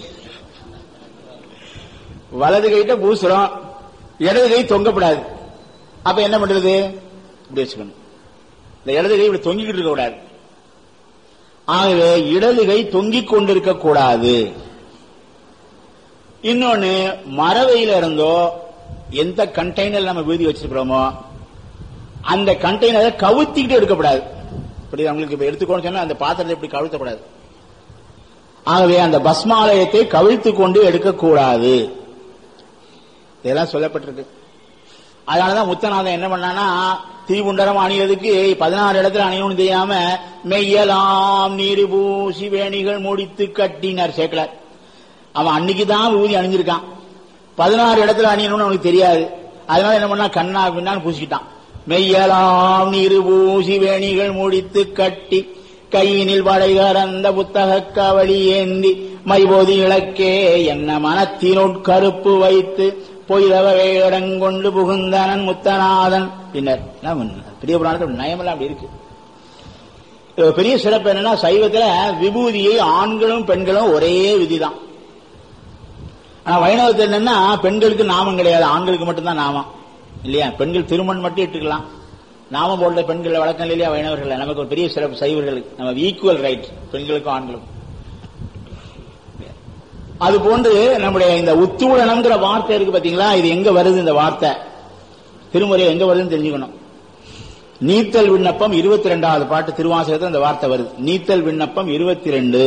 வலது கைட்ட பூசுறோம் இடது கை தொங்கப்படாது அப்ப என்ன பண்றது இப்படி வச்சுக்கணும் இந்த இடது கை இப்படி தொங்கிக்கிட்டு இருக்க கூடாது ஆகவே இடது கை தொங்கிக் கொண்டிருக்க கூடாது இன்னொன்னு மரவையில இருந்தோ எந்த கண்டெய்னர் நம்ம வீதி வச்சிருக்கிறோமோ அந்த கண்டெய்னரை கவுத்திக்கிட்டு எடுக்கப்படாது இப்படி உங்களுக்கு இப்ப எடுத்துக்கோன்னு சொன்னா அந்த பாத்திரத்தை இப்படி கவிழ்த்தப்படாது ஆகவே அந்த பஸ்மாலயத்தை கவிழ்த்து கொண்டு எடுக்கக்கூடாது இதெல்லாம் சொல்லப்பட்டிருக்கு அதனாலதான் முத்தநாதன் என்ன பண்ணானா தீவுண்டரம் அணியதுக்கு பதினாறு இடத்துல அணியணும்னு தெரியாம மெய்யலாம் நீரு பூசி வேணிகள் முடித்து கட்டினார் சேர்க்கலார் அவன் அன்னைக்கு தான் விபூதி அணிஞ்சிருக்கான் பதினாறு இடத்துல அணியணும்னு அவனுக்கு தெரியாது அதனால என்ன பண்ணா கண்ணா பின்னான்னு பூசிக்கிட்டான் மெய்யலாம் நீரு பூசி வேணிகள் முடித்து கட்டி கையினில் வளைகரந்த புத்தக கவளி ஏந்தி மைபோதி இலக்கே என்ன மனத்தினுட் கருப்பு வைத்து பொய்தவ வேடங்கொண்டு புகுந்தனன் முத்தநாதன் பின்னர் எல்லாம் பெரிய புராணத்தில் நயமெல்லாம் அப்படி இருக்கு இது ஒரு பெரிய சிறப்பு என்னன்னா சைவத்துல விபூதியை ஆண்களும் பெண்களும் ஒரே விதிதான் ஆனா வைணவத்தில் என்னன்னா பெண்களுக்கு நாமம் கிடையாது ஆண்களுக்கு மட்டும்தான் நாமம் இல்லையா பெண்கள் திருமண் மட்டும் இட்டுக்கலாம் நாமம் போட்ட பெண்கள் வழக்கம் இல்லையா வைணவர்கள் நமக்கு ஒரு பெரிய சிறப்பு சைவர்களுக்கு நம்ம ஈக்குவல் ரைட் பெண்களுக்கும் ஆண்களுக்கும் அது போன்று நம்முடைய இந்த உத்தூடனம்ங்கிற வார்த்தை இருக்கு பாத்தீங்களா இது எங்க வருது இந்த வார்த்தை திருமுறை எங்க வருதுன்னு தெரிஞ்சுக்கணும் நீத்தல் விண்ணப்பம் இருபத்தி ரெண்டாவது பாட்டு திருவாசகத்தில் இந்த வார்த்தை வருது நீத்தல் விண்ணப்பம் இருபத்தி ரெண்டு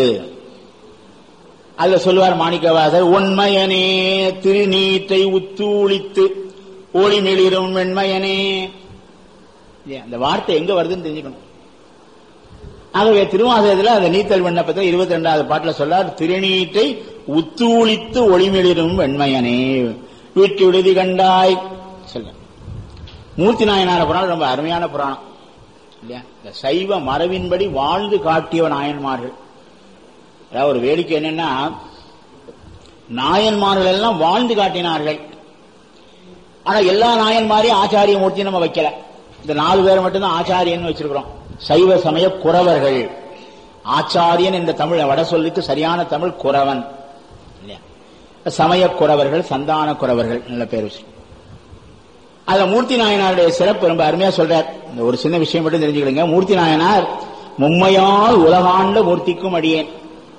அதுல சொல்லுவார் மாணிக்கவாசர் உண்மையனே திருநீற்றை உத்தூளித்து ஒளிமிளிரும் வெண்மையனே இல்லையா? அந்த வார்த்தை எங்க வருதுன்னு தெரிஞ்சுக்கணும் ஆகவே திருவாசகத்தில் அந்த நீத்தல் விண்ணப்பத்தை இருபத்தி ரெண்டாவது பாட்டுல சொல்லார் திருநீற்றை உத்தூளித்து ஒளிமிளிரும் வெண்மையனே வீட்டு விடுதி கண்டாய் சொல்ல மூர்த்தி நாயனார புராணம் ரொம்ப அருமையான புராணம் இல்லையா இந்த சைவ மரபின்படி வாழ்ந்து காட்டிய நாயன்மார்கள் அதாவது ஒரு வேடிக்கை என்னன்னா நாயன்மார்கள் எல்லாம் வாழ்ந்து காட்டினார்கள் ஆனா எல்லா நாயன்மாரையும் ஆச்சாரிய மூர்த்தி நம்ம வைக்கல இந்த நாலு பேர் மட்டும்தான் ஆச்சாரியன் வச்சிருக்கிறோம் சைவ சமய குறவர்கள் ஆச்சாரியன் என்ற தமிழ் வட சொல்லுக்கு சரியான தமிழ் குறவன் இல்லையா சமய குறவர்கள் சந்தான குறவர்கள் நல்ல பேர் வச்சு அதுல மூர்த்தி நாயனாருடைய சிறப்பு ரொம்ப அருமையா சொல்றார் இந்த ஒரு சின்ன விஷயம் மட்டும் தெரிஞ்சுக்கிடுங்க மூர்த்தி நாயனார் மும்மையால் உலகாண்ட மூர்த்திக்கும் அடியேன்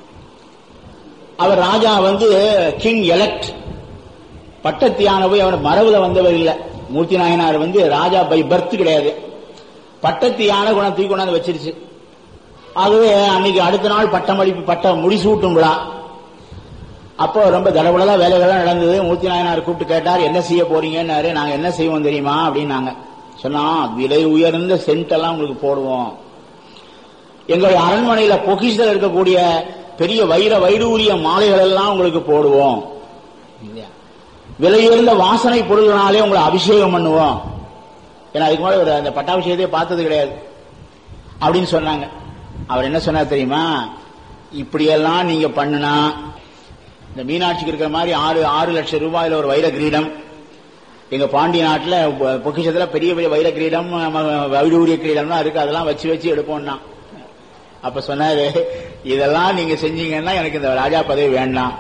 அவர் ராஜா வந்து கிங் எலக்ட் பட்டத்தியான போய் அவர் மரபுல வந்தவர் இல்ல மூர்த்தி நாயனார் வந்து ராஜா பை பர்த் கிடையாது பட்டத்தியான குணம் தூக்கி கொண்டாந்து வச்சிருச்சு ஆகவே அன்னைக்கு அடுத்த நாள் பட்டமளிப்பு பட்ட முடிசூட்டும் விழா அப்போ ரொம்ப தடபுடலா வேலைகள்லாம் நடந்தது மூர்த்தி நாயனார் கூப்பிட்டு கேட்டார் என்ன செய்ய போறீங்கன்னாரு நாங்க என்ன செய்வோம் தெரியுமா அப்படின்னாங்க சொன்னா விலை உயர்ந்த சென்ட் எல்லாம் உங்களுக்கு போடுவோம் எங்களுடைய அரண்மனையில பொக்கிஷத்தில் இருக்கக்கூடிய பெரிய வைர வைடூரிய மாலைகள் எல்லாம் உங்களுக்கு போடுவோம் இல்லையா? விலை உயர்ந்த வாசனை பொருள்களாலே உங்களை அபிஷேகம் பண்ணுவோம் ஏன்னா அதுக்கு முன்னாடி ஒரு அந்த பட்டாபிஷேகத்தையே பார்த்தது கிடையாது அப்படின்னு சொன்னாங்க அவர் என்ன சொன்னார் தெரியுமா இப்படியெல்லாம் நீங்க பண்ணுனா இந்த மீனாட்சிக்கு இருக்கிற மாதிரி ஆறு ஆறு லட்சம் ரூபாயில ஒரு வைர கிரீடம் எங்க பாண்டிய நாட்டுல பொ- பொக்கிஷத்துல பெரிய பெரிய வைர கிரீடம் ம- வைடூரிய கிரீடம்லாம் இருக்கு அதெல்லாம் வச்சு வச்சு எடுப்போம்னா அப்ப சொன்னாரு இதெல்லாம் நீங்க செஞ்சீங்கன்னா எனக்கு இந்த ராஜா பதவி வேண்டாம்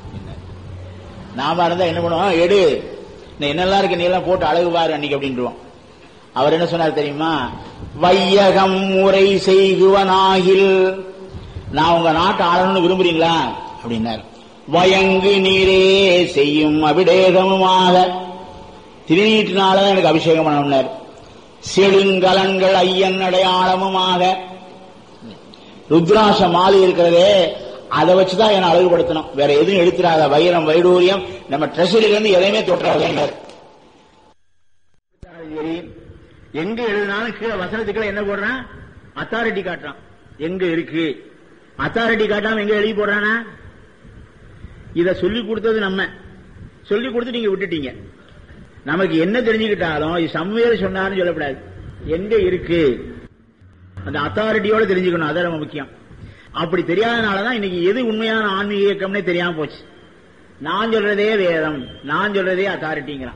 நாம இருந்தா என்ன பண்ணுவோம் எடு இந்த என்னெல்லாம் இருக்கு நீ எல்லாம் போட்டு அழகு பாரு அன்னைக்கு அப்படின்ட்டுவோம் அவர் என்ன சொன்னார் தெரியுமா வையகம் முறை செய்குவனாகில் நான் உங்க நாட்டை ஆளணும்னு விரும்புறீங்களா அப்படின்னாரு வயங்கு நீரே செய்யும் அபிடேகமுமாக திருநீட்டினாலதான் எனக்கு அபிஷேகம் பண்ணணும்னார் செழுங்கலன்கள் ஐயன் அடையாளமுமாக ருத்ராச மாலை இருக்கிறதே அதை வச்சுதான் என்ன அழகுபடுத்தணும் வேற எதுவும் எடுத்துறாத வைரம் வைடூரியம் நம்ம ட்ரெஷரியில இருந்து எதையுமே தொட்டுறாங்க எங்க எழுதினாலும் கீழே வசனத்துக்குள்ள என்ன போடுறான் அத்தாரிட்டி காட்டுறான் எங்க இருக்கு அத்தாரிட்டி காட்டாம எங்க எழுதி போடுறானா இத சொல்லி கொடுத்தது நம்ம சொல்லி கொடுத்து நீங்க விட்டுட்டீங்க நமக்கு என்ன தெரிஞ்சுக்கிட்டாலும் இது சம்வேல் சொன்னாருன்னு சொல்லக்கூடாது எங்க இருக்கு அந்த அத்தாரிட்டியோட தெரிஞ்சுக்கணும் அதான் ரொம்ப முக்கியம் அப்படி தெரியாதனாலதான் இன்னைக்கு எது உண்மையான ஆன்மீக இயக்கம்னே தெரியாம போச்சு நான் சொல்றதே வேதம் நான் சொல்றதே அத்தாரிட்டிங்கிறான்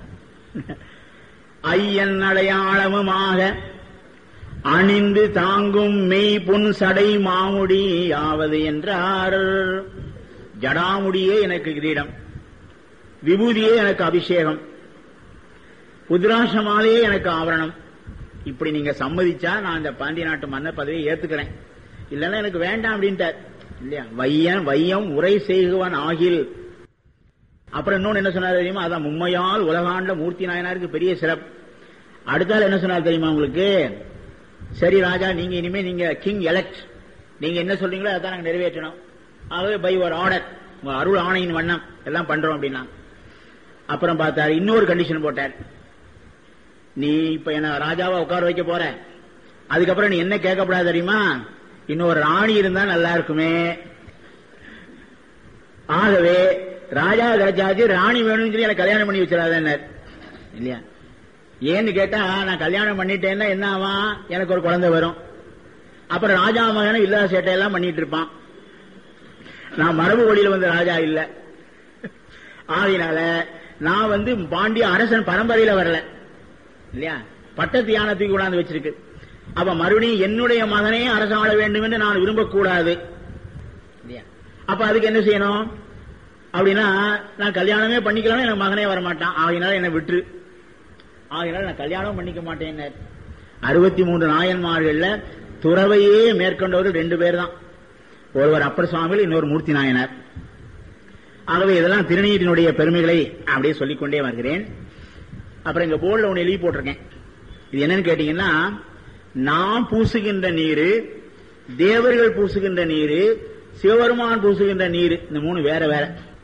ஐயன் அடையாளமுமாக அணிந்து தாங்கும் மெய் பொன் சடை மாமுடி யாவது என்றார் ஜடாமுடியே எனக்கு கிரீடம் விபூதியே எனக்கு அபிஷேகம் புத்ராசமாலேயே எனக்கு ஆவரணம் இப்படி நீங்க சம்மதிச்சா நான் இந்த பாண்டிய நாட்டு மன்னர் பதவியை ஏத்துக்கிறேன் இல்லைன்னா எனக்கு வேண்டாம் அப்படின்ட்டார் இல்லையா வையன் வையம் உரை செய்குவன் ஆகில் அப்புறம் இன்னொன்னு என்ன சொன்னார் தெரியுமா அதான் மும்மையால் உலகாண்ட மூர்த்தி நாயனாருக்கு பெரிய சிறப்பு அடுத்தால என்ன சொன்னார் தெரியுமா உங்களுக்கு சரி ராஜா நீங்க இனிமே நீங்க கிங் எலக்ட் நீங்க என்ன சொல்றீங்களோ அதான் நாங்க நிறைவேற்றணும் ஆகவே பை ஒரு ஆர்டர் உங்க அருள் ஆணையின் வண்ணம் எல்லாம் பண்றோம் அப்படின்னா அப்புறம் பார்த்தாரு இன்னொரு கண்டிஷன் போட்டார் நீ இப்ப என்ன ராஜாவா உட்கார வைக்க போற அதுக்கப்புறம் நீ என்ன கேட்கப்படாது தெரியுமா இன்னொரு ராணி இருந்தா நல்லா இருக்குமே ஆகவே ராஜா கிடைச்சாச்சு ராணி வேணும்னு சொல்லி எனக்கு கல்யாணம் பண்ணி வச்சிடாதேன்னார் இல்லையா ஏன்னு கேட்டா நான் கல்யாணம் பண்ணிட்டேன்னா என்ன ஆவான் எனக்கு ஒரு குழந்தை வரும் அப்புறம் ராஜா மகனும் இல்லாத சேட்டையெல்லாம் பண்ணிட்டு இருப்பான் நான் மரபு வழியில வந்த ராஜா இல்ல ஆகையினால நான் வந்து பாண்டிய அரசன் பரம்பரையில வரல இல்லையா பட்டத்து யானத்துக்கு கொண்டாந்து வச்சிருக்கு அப்ப மறுபடியும் என்னுடைய மகனே அரசு ஆள வேண்டும் என்று நான் விரும்பக்கூடாது இல்லையா அப்ப அதுக்கு என்ன செய்யணும் அப்படின்னா நான் கல்யாணமே பண்ணிக்கலாம் எனக்கு மகனே வர மாட்டான் ஆகையினால என்னை விட்டுரு ஆகையினால நான் கல்யாணம் பண்ணிக்க மாட்டேன் அறுபத்தி மூன்று நாயன்மார்கள்ல துறவையே மேற்கொண்டவர்கள் ரெண்டு பேர் தான் ஒருவர் அப்பர் சுவாமிகள் இன்னொரு மூர்த்தி நாயனார் ஆகவே இதெல்லாம் திருநீரினுடைய பெருமைகளை அப்படியே சொல்லிக்கொண்டே வருகிறேன் அப்புறம் இங்க போர்டில் ஒன்று எழுதி போட்டிருக்கேன் இது என்னன்னு கேட்டீங்கன்னா நாம் பூசுகின்ற நீரு தேவர்கள் பூசுகின்ற நீரு சிவபெருமான் பூசுகின்ற நீர் இந்த மூணு வேற வேற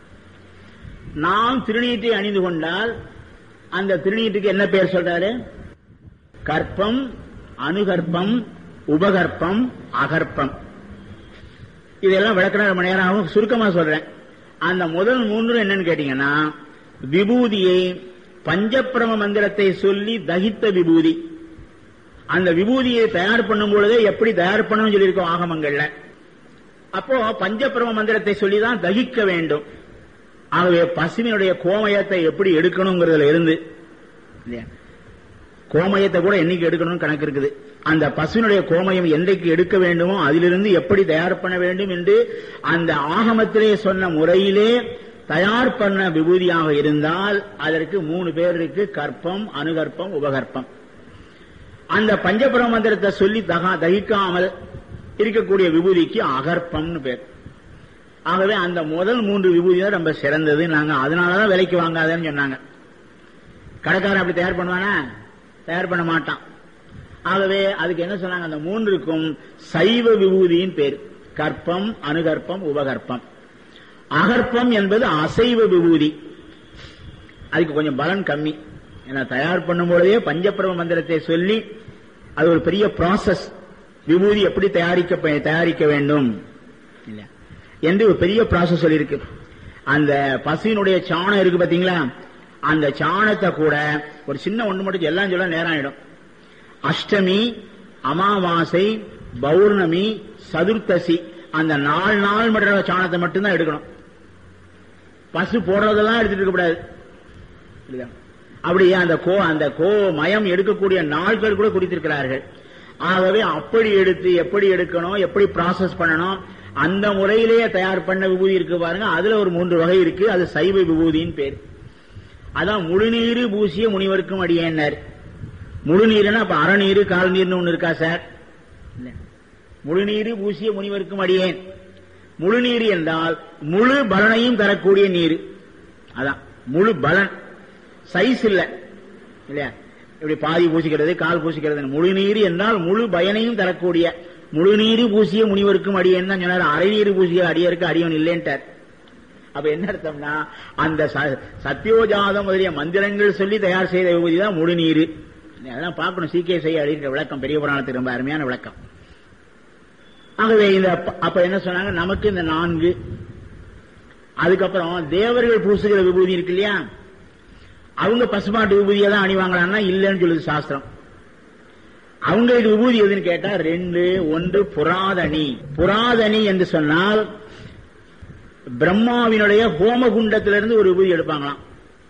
நாம் திருநீற்றை அணிந்து கொண்டால் அந்த திருநீற்றுக்கு என்ன பெயர் சொல்றாரு கற்பம் அணுகற்பம் உபகற்பம் அகற்பம் இதெல்லாம் விளக்கிற ரொம்ப நேரம் ஆகும் சுருக்கமா சொல்றேன் அந்த முதல் மூன்று என்னன்னு கேட்டீங்கன்னா விபூதியை பஞ்சப்பிரம மந்திரத்தை சொல்லி தகித்த விபூதி அந்த விபூதியை தயார் பண்ணும் பொழுதே எப்படி தயார் பண்ணணும்னு சொல்லியிருக்கோம் ஆகமங்கள்ல அப்போ பஞ்சபிரம மந்திரத்தை சொல்லிதான் தகிக்க வேண்டும் ஆகவே பசுவினுடைய கோமயத்தை எப்படி எடுக்கணுங்கிறதுல இருந்து இல்லையா கோமயத்தை கூட என்னைக்கு எடுக்கணும்னு கணக்கு இருக்குது அந்த பசுவினுடைய கோமயம் என்றைக்கு எடுக்க வேண்டுமோ அதிலிருந்து எப்படி தயார் பண்ண வேண்டும் என்று அந்த ஆகமத்திலே சொன்ன முறையிலே தயார் பண்ண விபூதியாக இருந்தால் அதற்கு மூணு பேர் இருக்கு கற்பம் அணுகற்பம் உபகற்பம் அந்த பஞ்சபிரம மந்திரத்தை சொல்லி தகா தகிக்காமல் இருக்கக்கூடிய விபூதிக்கு அகற்பம்னு பேர் ஆகவே அந்த முதல் மூன்று விபூதி தான் ரொம்ப சிறந்தது நாங்க அதனாலதான் விலைக்கு வாங்காதேன்னு சொன்னாங்க கடைக்காரன் அப்படி தயார் பண்ணுவானா தயார் பண்ண மாட்டான் ஆகவே அதுக்கு என்ன சொன்னாங்க அந்த மூன்றுக்கும் சைவ விபூதியின் பேர் கற்பம் அணுகற்பம் உபகற்பம் அகற்பம் என்பது அசைவ விபூதி அதுக்கு கொஞ்சம் பலன் கம்மி ஏன்னா தயார் பண்ணும் பொழுதே பஞ்சபிரம மந்திரத்தை சொல்லி அது ஒரு பெரிய ப்ராசஸ் விபூதி எப்படி தயாரிக்க தயாரிக்க வேண்டும் இல்ல என்று ஒரு பெரிய ப்ராசஸ் சொல்லியிருக்கு அந்த பசுவினுடைய சாணம் இருக்கு பாத்தீங்களா அந்த சாணத்தை கூட ஒரு சின்ன ஒண்ணு மட்டும் எல்லாம் சொல்ல நேரம் ஆயிடும் அஷ்டமி அமாவாசை பௌர்ணமி சதுர்த்தசி அந்த நாலு நாள் மட்டும் சாணத்தை மட்டும்தான் எடுக்கணும் பசு போடுறதெல்லாம் எடுத்துட்டு இருக்கக்கூடாது அப்படியே அந்த கோ அந்த கோ மயம் எடுக்கக்கூடிய நாட்கள் கூட குறித்திருக்கிறார்கள் ஆகவே அப்படி எடுத்து எப்படி எடுக்கணும் எப்படி ப்ராசஸ் பண்ணணும் அந்த முறையிலேயே தயார் பண்ண விபூதி இருக்கு பாருங்க அதுல ஒரு மூன்று வகை இருக்கு அது சைவ விபூதியின் பேர் அதான் முழுநீரு பூசிய முனிவருக்கும் அடியேன்னார் முழுநீருன்னா அப்ப அறநீரு கால் நீர்னு ஒண்ணு இருக்கா சார் முழுநீரு பூசிய முனிவருக்கும் அடியேன் முழுநீர் என்றால் முழு பலனையும் தரக்கூடிய நீர் அதான் முழு பலன் சைஸ் இல்ல இல்லையா இப்படி பாதி பூசிக்கிறது கால் பூசிக்கிறது முழுநீர் என்றால் முழு பயனையும் தரக்கூடிய முழுநீர் பூசிய முனிவருக்கும் அடியேன் தான் சொன்னார் அரைநீர் பூசிய அடியருக்கு அடியவன் இல்லைன்ட்டார் அப்ப என்ன அர்த்தம்னா அந்த சத்தியோஜாதம் முதலிய மந்திரங்கள் சொல்லி தயார் செய்த விபூதி தான் முழுநீர் அதெல்லாம் பார்க்கணும் சீக்கிய செய்ய அடிக்கிற விளக்கம் பெரிய புராணத்துக்கு ரொம்ப அருமையான விளக்கம் ஆகவே இந்த அப்ப என்ன சொன்னாங்க நமக்கு இந்த நான்கு அதுக்கப்புறம் தேவர்கள் பூசுகிற விபூதி இருக்கு இல்லையா அவங்க பசுமாட்டு விபூதியை தான் அணிவாங்களான்னா இல்லைன்னு சொல்லுது சாஸ்திரம் அவங்களுக்கு விபூதி எதுன்னு கேட்டா ரெண்டு ஒன்று புராதனி புராதனி என்று சொன்னால் பிரம்மாவினுடைய ஹோமகுண்டத்திலிருந்து ஒரு விபூதி எடுப்பாங்களாம்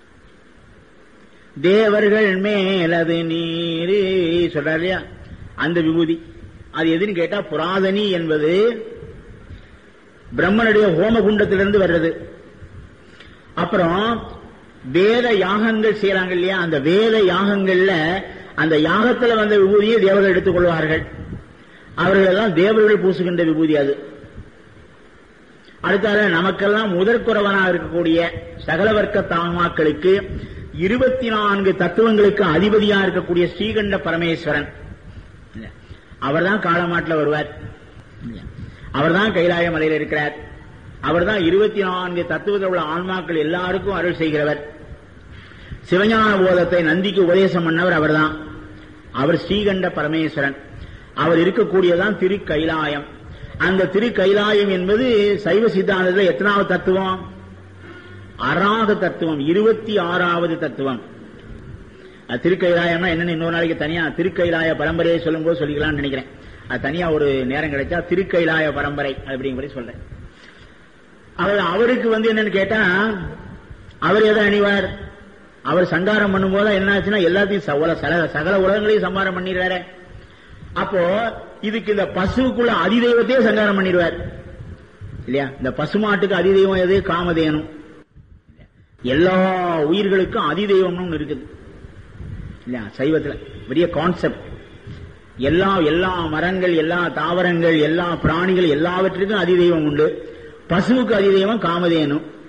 தேவர்கள் மேலது நீரு சொல்றாரு இல்லையா அந்த விபூதி அது எதுன்னு கேட்டா புராதனி என்பது பிரம்மனுடைய ஹோமகுண்டத்திலிருந்து வர்றது அப்புறம் வேத யாகங்கள் செய்யறாங்க இல்லையா அந்த வேத யாகங்கள்ல அந்த யாகத்துல வந்த விபூதியை தேவர்கள் எடுத்துக் கொள்வார்கள் அவர்கள் எல்லாம் தேவர்கள் பூசுகின்ற விபூதி அது அடுத்தால நமக்கெல்லாம் முதற்குறவனாக இருக்கக்கூடிய சகல வர்க்க தாமாக்களுக்கு இருபத்தி நான்கு தத்துவங்களுக்கு அதிபதியா இருக்கக்கூடிய ஸ்ரீகண்ட பரமேஸ்வரன் அவர் தான் காலமாட்டில் வருவார் அவர் தான் கைலாய மலையில் இருக்கிறார் அவர் தான் இருபத்தி நான்கு தத்துவத்தில் உள்ள ஆன்மாக்கள் எல்லாருக்கும் அருள் செய்கிறவர் சிவஞான போதத்தை நந்திக்கு உபதேசம் பண்ணவர் அவர்தான் அவர் ஸ்ரீகண்ட பரமேஸ்வரன் அவர் இருக்கக்கூடியதான் திரு கைலாயம் அந்த திரு கைலாயம் என்பது சைவ சித்தாந்தத்தில் எத்தனாவது தத்துவம் அராக தத்துவம் இருபத்தி ஆறாவது தத்துவம் திருக்கைலாயம்னா என்னன்னு இன்னொரு நாளைக்கு தனியா திருக்கைலாய பரம்பரையை சொல்லும் போது சொல்லிக்கலாம்னு நினைக்கிறேன் அது தனியா ஒரு நேரம் கிடைச்சா திருக்கைலாய பரம்பரை அப்படிங்கிற சொல்றேன் அவர் அவருக்கு வந்து என்னன்னு கேட்டா அவர் எதை அணிவார் அவர் சங்காரம் பண்ணும்போது என்ன ஆச்சுன்னா எல்லாத்தையும் சகல உலகங்களையும் சம்பாரம் பண்ணிடுறாரு அப்போ இதுக்கு இந்த பசுவுக்குள்ள அதிதெய்வத்தையே சங்காரம் பண்ணிடுவார் இல்லையா இந்த பசுமாட்டுக்கு அதிதெய்வம் எது காமதேனும் எல்லா உயிர்களுக்கும் அதிதெய்வம்னு ஒன்று இருக்குது இல்லையா சைவத்துல பெரிய கான்செப்ட் எல்லா எல்லா மரங்கள் எல்லா தாவரங்கள் எல்லா பிராணிகள் எல்லாவற்றிற்கும் அதிதெய்வம் உண்டு பசுவுக்கு அதிதெய்வம் காமதேனும்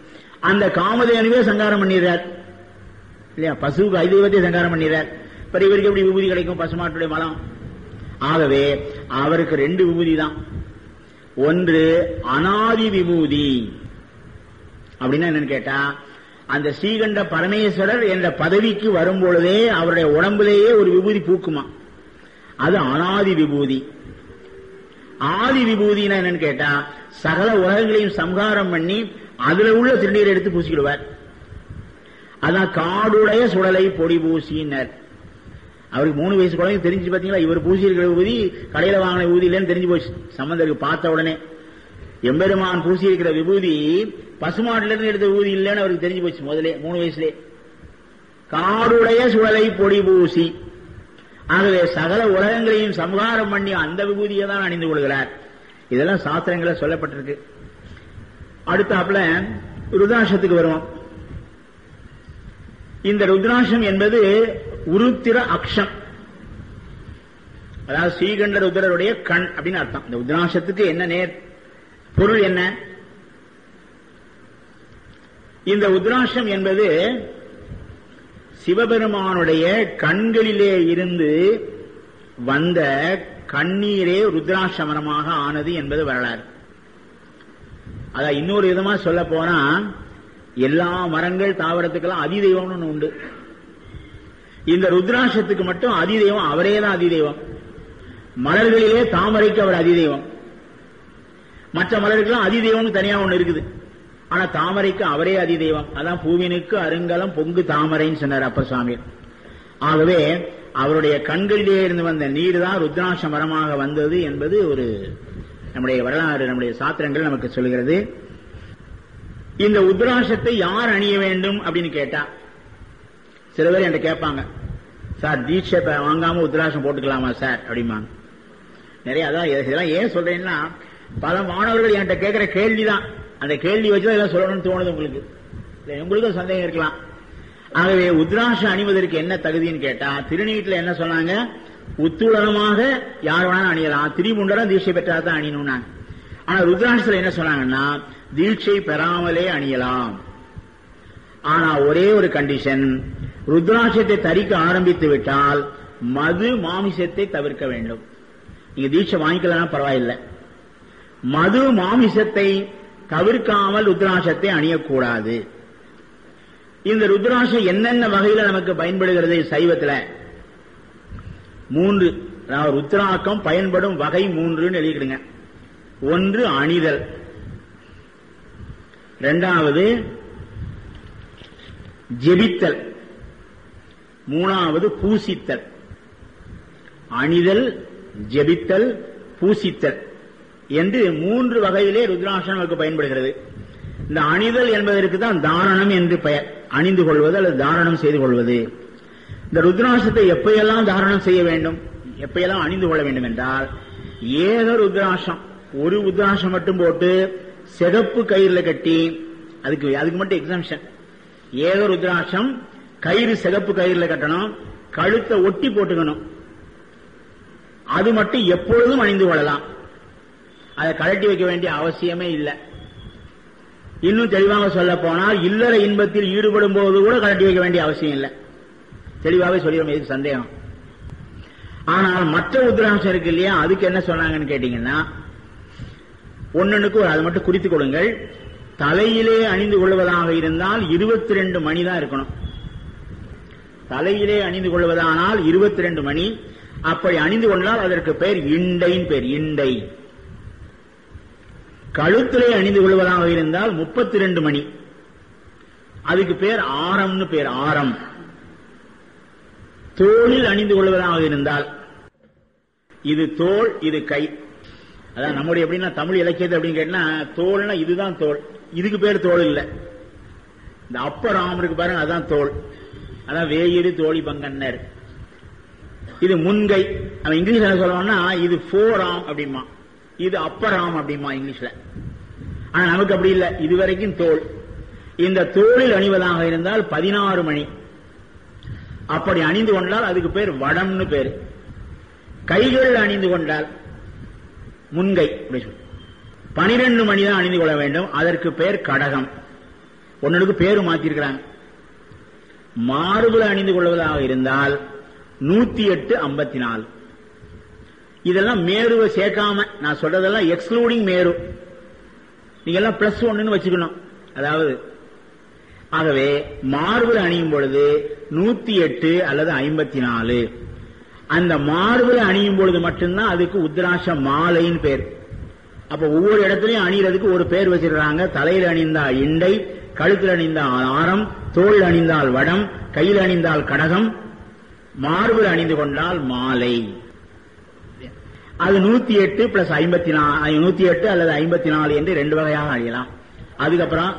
அந்த காமதேனுவே சங்காரம் பண்ணிடுறார் இல்லையா பசுவுக்கு ஐதெய்வத்தை சங்காரம் பண்ணிடுறார் பிறகு இவருக்கு எப்படி விபூதி கிடைக்கும் பசுமாட்டுடைய மலம் ஆகவே அவருக்கு ரெண்டு விபூதி தான் ஒன்று அனாதி விபூதி அப்படின்னா என்னன்னு கேட்டா அந்த ஸ்ரீகண்ட பரமேஸ்வரர் என்ற பதவிக்கு வரும் பொழுதே அவருடைய உடம்பிலேயே ஒரு விபூதி பூக்குமா அது அனாதி விபூதி ஆதி விபூதினா என்னன்னு கேட்டா சகல உலகங்களையும் சம்ஹாரம் பண்ணி அதுல உள்ள திருநீரை எடுத்து பூசிக்கிடுவார் அதான் காடுடைய சுடலை பொடி பூசினர் அவருக்கு மூணு வயசு குழந்தை தெரிஞ்சு பாத்தீங்களா இவர் பூசி இருக்கிற விபூதி கடையில வாங்கின விபூதி இல்லைன்னு தெரிஞ்சு போச்சு சம்பந்தருக்கு பார்த்த உடனே எம்பெருமான் பூசி இருக்கிற விபூதி பசுமாட்டுல இருந்து எடுத்த விபூதி இல்லைன்னு அவருக்கு தெரிஞ்சு போச்சு முதலே மூணு வயசுலே காடுடைய சுடலை பொடி பூசி ஆகவே சகல உலகங்களையும் சம்ஹாரம் பண்ணி அந்த விபூதியை தான் அணிந்து கொள்கிறார் இதெல்லாம் சாஸ்திரங்கள சொல்லப்பட்டிருக்கு அடுத்தாப்புல ருத்ராட்சத்துக்கு வருவோம் இந்த ருத்ராட்சம் என்பது உருத்திர அக்ஷம் அதாவது ஸ்ரீகண்ட ருத்ரருடைய கண் அப்படின்னு அர்த்தம் இந்த ருத்ராட்சத்துக்கு என்ன நேர் பொருள் என்ன இந்த உத்ராட்சம் என்பது சிவபெருமானுடைய கண்களிலே இருந்து வந்த கண்ணீரே ருத்ராட்சமரமாக ஆனது என்பது வரலாறு அதான் இன்னொரு விதமா சொல்ல போனா எல்லா மரங்கள் தாவரத்துக்கெல்லாம் அதிதெய்வம்னு ஒண்ணு உண்டு இந்த ருத்ராட்சத்துக்கு மட்டும் அதிதெய்வம் அவரே தான் அதிதெய்வம் மலர்களிலே தாமரைக்கு அவர் அதிதெய்வம் மற்ற மலருக்கெல்லாம் அதிதெய்வம்னு தனியா ஒண்ணு இருக்குது ஆனா தாமரைக்கு அவரே அதிதெய்வம் அதான் பூவினுக்கு அருங்கலம் பொங்கு தாமரைன்னு சொன்னார் அப்பர் சுவாமி ஆகவே அவருடைய கண்களிலே இருந்து வந்த நீர் தான் ருத்ராட்ச மரமாக வந்தது என்பது ஒரு நம்முடைய வரலாறு நம்முடைய சாத்திரங்கள் நமக்கு சொல்கிறது இந்த உத்ராட்சத்தை யார் அணிய வேண்டும் அப்படின்னு கேட்டா சில பேர் என்கிட்ட கேட்பாங்க சார் தீட்சை ப- வாங்காம உத்ராட்சம் போட்டுக்கலாமா சார் அப்படிம்பாங்க நிறைய அதான் இதெல்லாம் ஏன் சொல்றேன்னா பல மாணவர்கள் என்கிட்ட கேட்கிற கேள்விதான் அந்த கேள்வி வச்சுதான் இதெல்லாம் சொல்லணும்னு தோணுது உங்களுக்கு இல்ல, உங்களுக்கும் சந்தேகம் இருக்கலாம் ஆகவே உத்ராட்சம் அணிவதற்கு என்ன தகுதின்னு கேட்டா திருநீட்டில் என்ன சொன்னாங்க உத்துளனமாக யார் வேணாலும் அணியலாம் திரிமுண்டரம் தீட்சை பெற்றா தான் அணியணும் ஆனா ருத்ராட்சத்துல என்ன சொன்னாங்கன்னா தீட்சை பெறாமலே அணியலாம் ஆனா ஒரே ஒரு கண்டிஷன் ருத்ராட்சத்தை தரிக்க ஆரம்பித்து விட்டால் மது மாமிசத்தை தவிர்க்க வேண்டும் நீங்க தீட்சை வாங்கிக்கலாம் பரவாயில்லை மது மாமிசத்தை தவிர்க்காமல் ருத்ராட்சத்தை அணியக்கூடாது இந்த ருத்ராட்சம் என்னென்ன வகையில நமக்கு பயன்படுகிறது சைவத்துல மூன்று அதாவது ருத்ராக்கம் பயன்படும் வகை மூன்றுன்னு எழுதிக்கிடுங்க ஒன்று அணிதல் இரண்டாவது ஜெபித்தல் மூணாவது பூசித்தல் அணிதல் ஜெபித்தல் பூசித்தல் என்று மூன்று வகையிலே ருத்ராட்சம் நமக்கு பயன்படுகிறது இந்த அணிதல் என்பதற்கு தான் தாரணம் என்று பெயர் அணிந்து கொள்வது அல்லது தாரணம் செய்து கொள்வது இந்த ருத்ராட்சத்தை எப்பையெல்லாம் தாரணம் செய்ய வேண்டும் எப்பையெல்லாம் அணிந்து கொள்ள வேண்டும் என்றால் ஏக ருத்ராட்சம் ஒரு ருத்ராட்சம் மட்டும் போட்டு சிகப்பு கயிறுல கட்டி அதுக்கு அதுக்கு மட்டும் எக்ஸாம்ஷன் ஏக ருத்ராட்சம் கயிறு சிகப்பு கயிறுல கட்டணும் கழுத்தை ஒட்டி போட்டுக்கணும் அது மட்டும் எப்பொழுதும் அணிந்து கொள்ளலாம் அதை கழட்டி வைக்க வேண்டிய அவசியமே இல்லை இன்னும் தெளிவாக சொல்ல போனால் இல்லற இன்பத்தில் ஈடுபடும் போது கூட கழட்டி வைக்க வேண்டிய அவசியம் இல்லை தெளிவாகவே சொல்லிடுவோம் எதுக்கு சந்தேகம் ஆனால் மற்ற உத்ராட்சம் இருக்கு இல்லையா அதுக்கு என்ன சொன்னாங்கன்னு கேட்டீங்கன்னா ஒன்னொன்னுக்கு ஒரு அதை மட்டும் குறித்துக் கொள்ளுங்கள் தலையிலே அணிந்து கொள்வதாக இருந்தால் இருபத்தி ரெண்டு மணி தான் இருக்கணும் தலையிலே அணிந்து கொள்வதானால் இருபத்தி ரெண்டு மணி அப்படி அணிந்து கொண்டால் அதற்கு பெயர் இண்டைன்னு பெயர் இண்டை கழுத்திலே அணிந்து கொள்வதாக இருந்தால் முப்பத்தி ரெண்டு மணி அதுக்கு பேர் ஆரம்னு பேர் ஆரம் தோளில் அணிந்து கொள்வதாக இருந்தால் இது தோல் இது கை அதான் நம்முடைய எப்படின்னா தமிழ் இலக்கியத்தை அப்படின்னு கேட்டா தோல்னா இதுதான் தோல் இதுக்கு பேர் தோல் இல்ல இந்த அப்ப ராம் இருக்கு பாருங்க அதான் தோல் அதான் வேயிறு தோழி பங்கன்னர் இது முன்கை அவன் இங்கிலீஷ்ல என்ன சொல்லுவான்னா இது ஃபோர் ஆம் அப்படிமா இது அப்பர் ஆம் அப்படிமா இங்கிலீஷ்ல ஆனா நமக்கு அப்படி இல்ல இதுவரைக்கும் தோல் இந்த தோளில் அணிவதாக இருந்தால் பதினாறு மணி அப்படி அணிந்து கொண்டால் அதுக்கு பேர் வடம்னு பேர் கைகள் அணிந்து கொண்டால் முன்கை அப்படி சொல்லு பனிரெண்டு மணி தான் அணிந்து கொள்ள வேண்டும் அதற்கு பேர் கடகம் ஒன்னுக்கு பேரு மாத்திருக்கிறாங்க மார்புல அணிந்து கொள்வதாக இருந்தால் நூத்தி எட்டு ஐம்பத்தி நாலு இதெல்லாம் மேருவை சேர்க்காம நான் சொல்றதெல்லாம் எக்ஸ்க்ளூடிங் மேரு நீங்க எல்லாம் பிளஸ் ஒன்னு வச்சுக்கணும் அதாவது ஆகவே மார்பிள் அணியும் பொழுது நூத்தி எட்டு அல்லது ஐம்பத்தி நாலு அந்த மார்பிள் அணியும் பொழுது மட்டும்தான் அதுக்கு உத்ராட்ச மாலைன்னு பேர் அப்ப ஒவ்வொரு இடத்துலயும் அணியறதுக்கு ஒரு பேர் வச்சிருக்காங்க தலையில் அணிந்தால் இண்டை கழுத்தில் அணிந்தால் ஆரம் தோல் அணிந்தால் வடம் கையில் அணிந்தால் கடகம் மார்பிள் அணிந்து கொண்டால் மாலை அது நூத்தி எட்டு பிளஸ் ஐம்பத்தி நாலு நூத்தி எட்டு அல்லது ஐம்பத்தி நாலு என்று ரெண்டு வகையாக அணியலாம் அதுக்கப்புறம்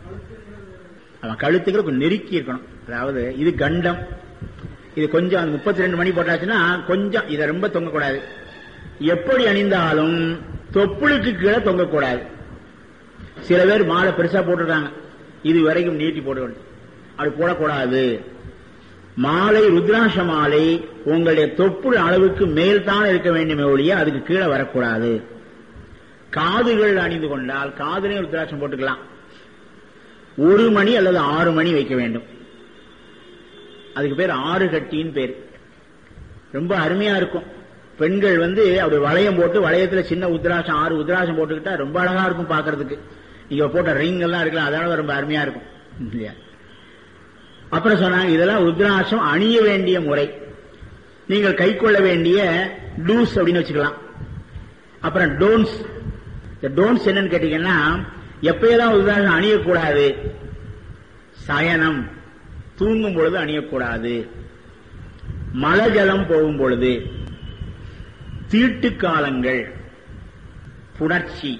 அவன் கழுத்துக்கு கொஞ்சம் நெருக்கி இருக்கணும் அதாவது இது கண்டம் இது கொஞ்சம் முப்பத்தி ரெண்டு மணி போட்டாச்சுன்னா கொஞ்சம் இதை ரொம்ப தொங்கக்கூடாது எப்படி அணிந்தாலும் தொப்புளுக்கு கீழே தொங்கக்கூடாது சில பேர் மாலை பெருசா போட்டுருக்காங்க இது வரைக்கும் நீட்டி போட்டு அப்படி போடக்கூடாது மாலை ருத்ராட்ச மாலை உங்களுடைய தொப்புள் அளவுக்கு மேல் தான் இருக்க வேண்டுமே ஒழிய அதுக்கு கீழே வரக்கூடாது காதுகள் அணிந்து கொண்டால் காதுலையும் ருத்ராட்சம் போட்டுக்கலாம் ஒரு மணி அல்லது ஆறு மணி வைக்க வேண்டும் அதுக்கு பேர் ஆறு கட்டின்னு பேர் ரொம்ப அருமையா இருக்கும் பெண்கள் வந்து அப்படி வளையம் போட்டு வளையத்துல சின்ன உத்ராசம் ஆறு உத்ராசம் போட்டுக்கிட்டா ரொம்ப அழகா இருக்கும் பாக்குறதுக்கு நீங்க போட்ட ரிங் எல்லாம் இருக்கலாம் அதனால ரொம்ப அருமையா இருக்கும் இல்லையா அப்புறம் சொன்னாங்க இதெல்லாம் உத்ராசம் அணிய வேண்டிய முறை நீங்கள் கை கொள்ள வேண்டிய டூஸ் அப்படின்னு வச்சுக்கலாம் அப்புறம் டோன்ஸ் இந்த டோன்ஸ் என்னன்னு கேட்டீங்கன்னா எப்பயெல்லாம் உதாரணம் அணியக்கூடாது சயனம் தூங்கும் பொழுது அணியக்கூடாது மலஜலம் போகும் பொழுது தீட்டு காலங்கள் புணர்ச்சி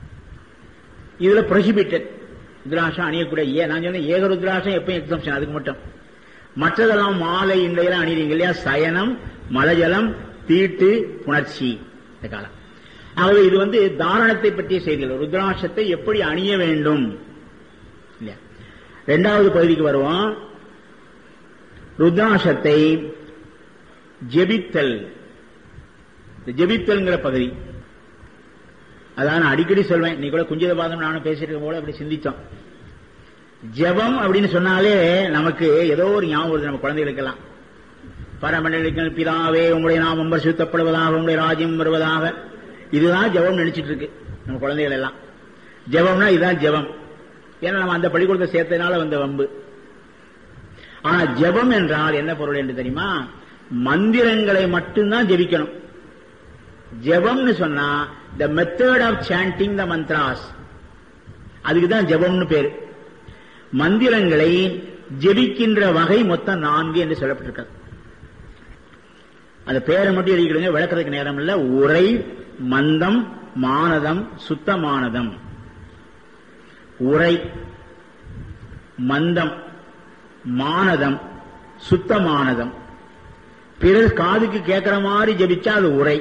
இதுல பிரசிபிட்டட் ருத்ராசம் அணியக்கூடிய ஏ நான் சொன்னேன் ஏக ருத்ராசம் எப்பயும் எக்ஸம்ஷன் அதுக்கு மட்டும் மற்றதெல்லாம் மாலை இண்டையெல்லாம் அணிறீங்க இல்லையா சயனம் மலஜலம் தீட்டு புணர்ச்சி இந்த காலம் ஆகவே இது வந்து தாரணத்தை பற்றிய செய்திகள் ருத்ராட்சத்தை எப்படி அணிய வேண்டும் இல்லையா இரண்டாவது பகுதிக்கு வருவோம் ருத்ராட்சத்தை ஜெபித்தல் ஜெபித்தல்ங்கிற பகுதி அதான் நான் அடிக்கடி சொல்வேன் நீ கூட குஞ்சித பாதம் நானும் பேசிட்டு போல அப்படி சிந்தித்தோம் ஜெபம் அப்படின்னு சொன்னாலே நமக்கு ஏதோ ஒரு ஞாபகம் வருது நம்ம குழந்தைகளுக்கெல்லாம் பரமண்டலிக்கல் பிதாவே உங்களுடைய நாமம் பரிசுத்தப்படுவதாக உங்களுடைய ராஜ்யம் வருவதாக இதுதான் ஜெபம் நினைச்சிட்டு இருக்கு நம்ம குழந்தைகள் எல்லாம் ஜெபம்னா இதுதான் ஜெபம் ஏன்னா நம்ம அந்த பள்ளிக்கூடத்தை சேர்த்ததுனால வந்த வம்பு ஆனா ஜெபம் என்றால் என்ன பொருள் என்று தெரியுமா மந்திரங்களை மட்டும்தான் ஜெபிக்கணும் ஜெபம்னு சொன்னா the method of chanting the mantras அதுக்கு தான் ஜெபம்னு பேரு மந்திரங்களை ஜெபிக்கின்ற வகை மொத்தம் நான்கு என்று சொல்லப்பட்டிருக்கிறது அந்த பேரை மட்டும் எழுதிக்கிடுங்க விளக்குறதுக்கு நேரம் இல்ல உரை மந்தம் மானதம் சுத்தமானதம் உரை மந்தம் மானதம் சுத்தமானதம் பிறர் காதுக்கு கேட்கிற மாதிரி ஜபிச்சா அது உரை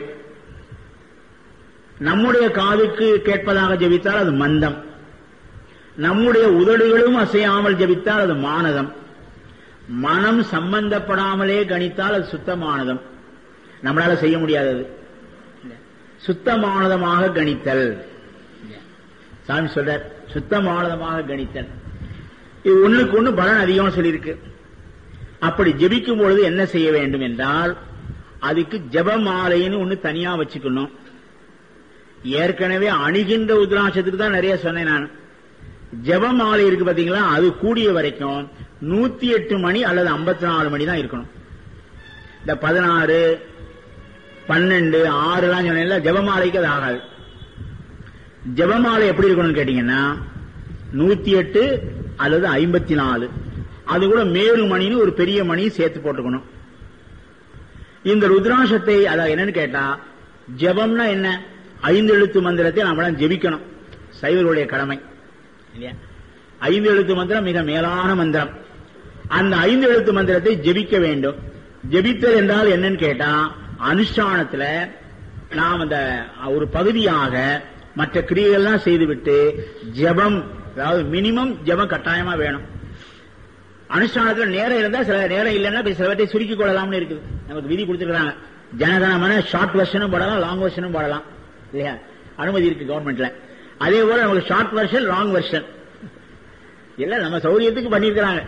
நம்முடைய காதுக்கு கேட்பதாக ஜபித்தால் அது மந்தம் நம்முடைய உதடுகளும் அசையாமல் ஜபித்தால் அது மானதம் மனம் சம்பந்தப்படாமலே கணித்தால் அது சுத்தமானதம் நம்மளால செய்ய முடியாதது சுத்தமானதமாக கணித்தல் சாமி சொல்றார் சுத்தமானதமாக கணித்தல் இது ஒண்ணுக்கு ஒண்ணு பலன் அதிகம் சொல்லியிருக்கு அப்படி ஜெபிக்கும் பொழுது என்ன செய்ய வேண்டும் என்றால் அதுக்கு ஜபமாலைன்னு ஒண்ணு தனியா வச்சுக்கணும் ஏற்கனவே அணுகின்ற உத்ராட்சத்துக்கு தான் நிறைய சொன்னேன் நான் ஜபமாலை இருக்கு பாத்தீங்களா அது கூடிய வரைக்கும் நூத்தி எட்டு மணி அல்லது ஐம்பத்தி நாலு மணி தான் இருக்கணும் இந்த பதினாறு பன்னெண்டு ஆறு எல்லாம் சொன்னேன்ல ஜபமாலைக்கு அது ஆகாது ஜபமாலை எப்படி இருக்கணும்னு கேட்டீங்கன்னா நூத்தி எட்டு அல்லது ஐம்பத்தி நாலு அது கூட மேரு மணின்னு ஒரு பெரிய மணி சேர்த்து போட்டுக்கணும் இந்த ருத்ராட்சத்தை அதாவது என்னன்னு கேட்டா ஜபம்னா என்ன ஐந்து எழுத்து மந்திரத்தை நம்மளாம் ஜெபிக்கணும் சைவர்களுடைய கடமை இல்லையா ஐந்து எழுத்து மந்திரம் மிக மேலான மந்திரம் அந்த ஐந்து எழுத்து மந்திரத்தை ஜெபிக்க வேண்டும் ஜெபித்தல் என்றால் என்னன்னு கேட்டா அனுஷ்டானத்துல நாம் அந்த ஒரு பகுதியாக மற்ற கிரியைகள்லாம் செய்துவிட்டு ஜெபம் அதாவது மினிமம் ஜெபம் கட்டாயமா வேணும் அனுஷ்டானத்துல நேரம் இருந்தா சில நேரம் இல்லைன்னா சிலவற்றை சுருக்கிக் கொள்ளலாம்னு இருக்குது நமக்கு விதி கொடுத்துருக்காங்க ஜனகனமான ஷார்ட் வெர்ஷனும் போடலாம் லாங் வெர்ஷனும் போடலாம் இல்லையா அனுமதி இருக்கு கவர்மெண்ட்ல அதே போல நமக்கு ஷார்ட் வெர்ஷன் லாங் வெர்ஷன் எல்லாம் நம்ம சௌரியத்துக்கு பண்ணிருக்கிறாங்க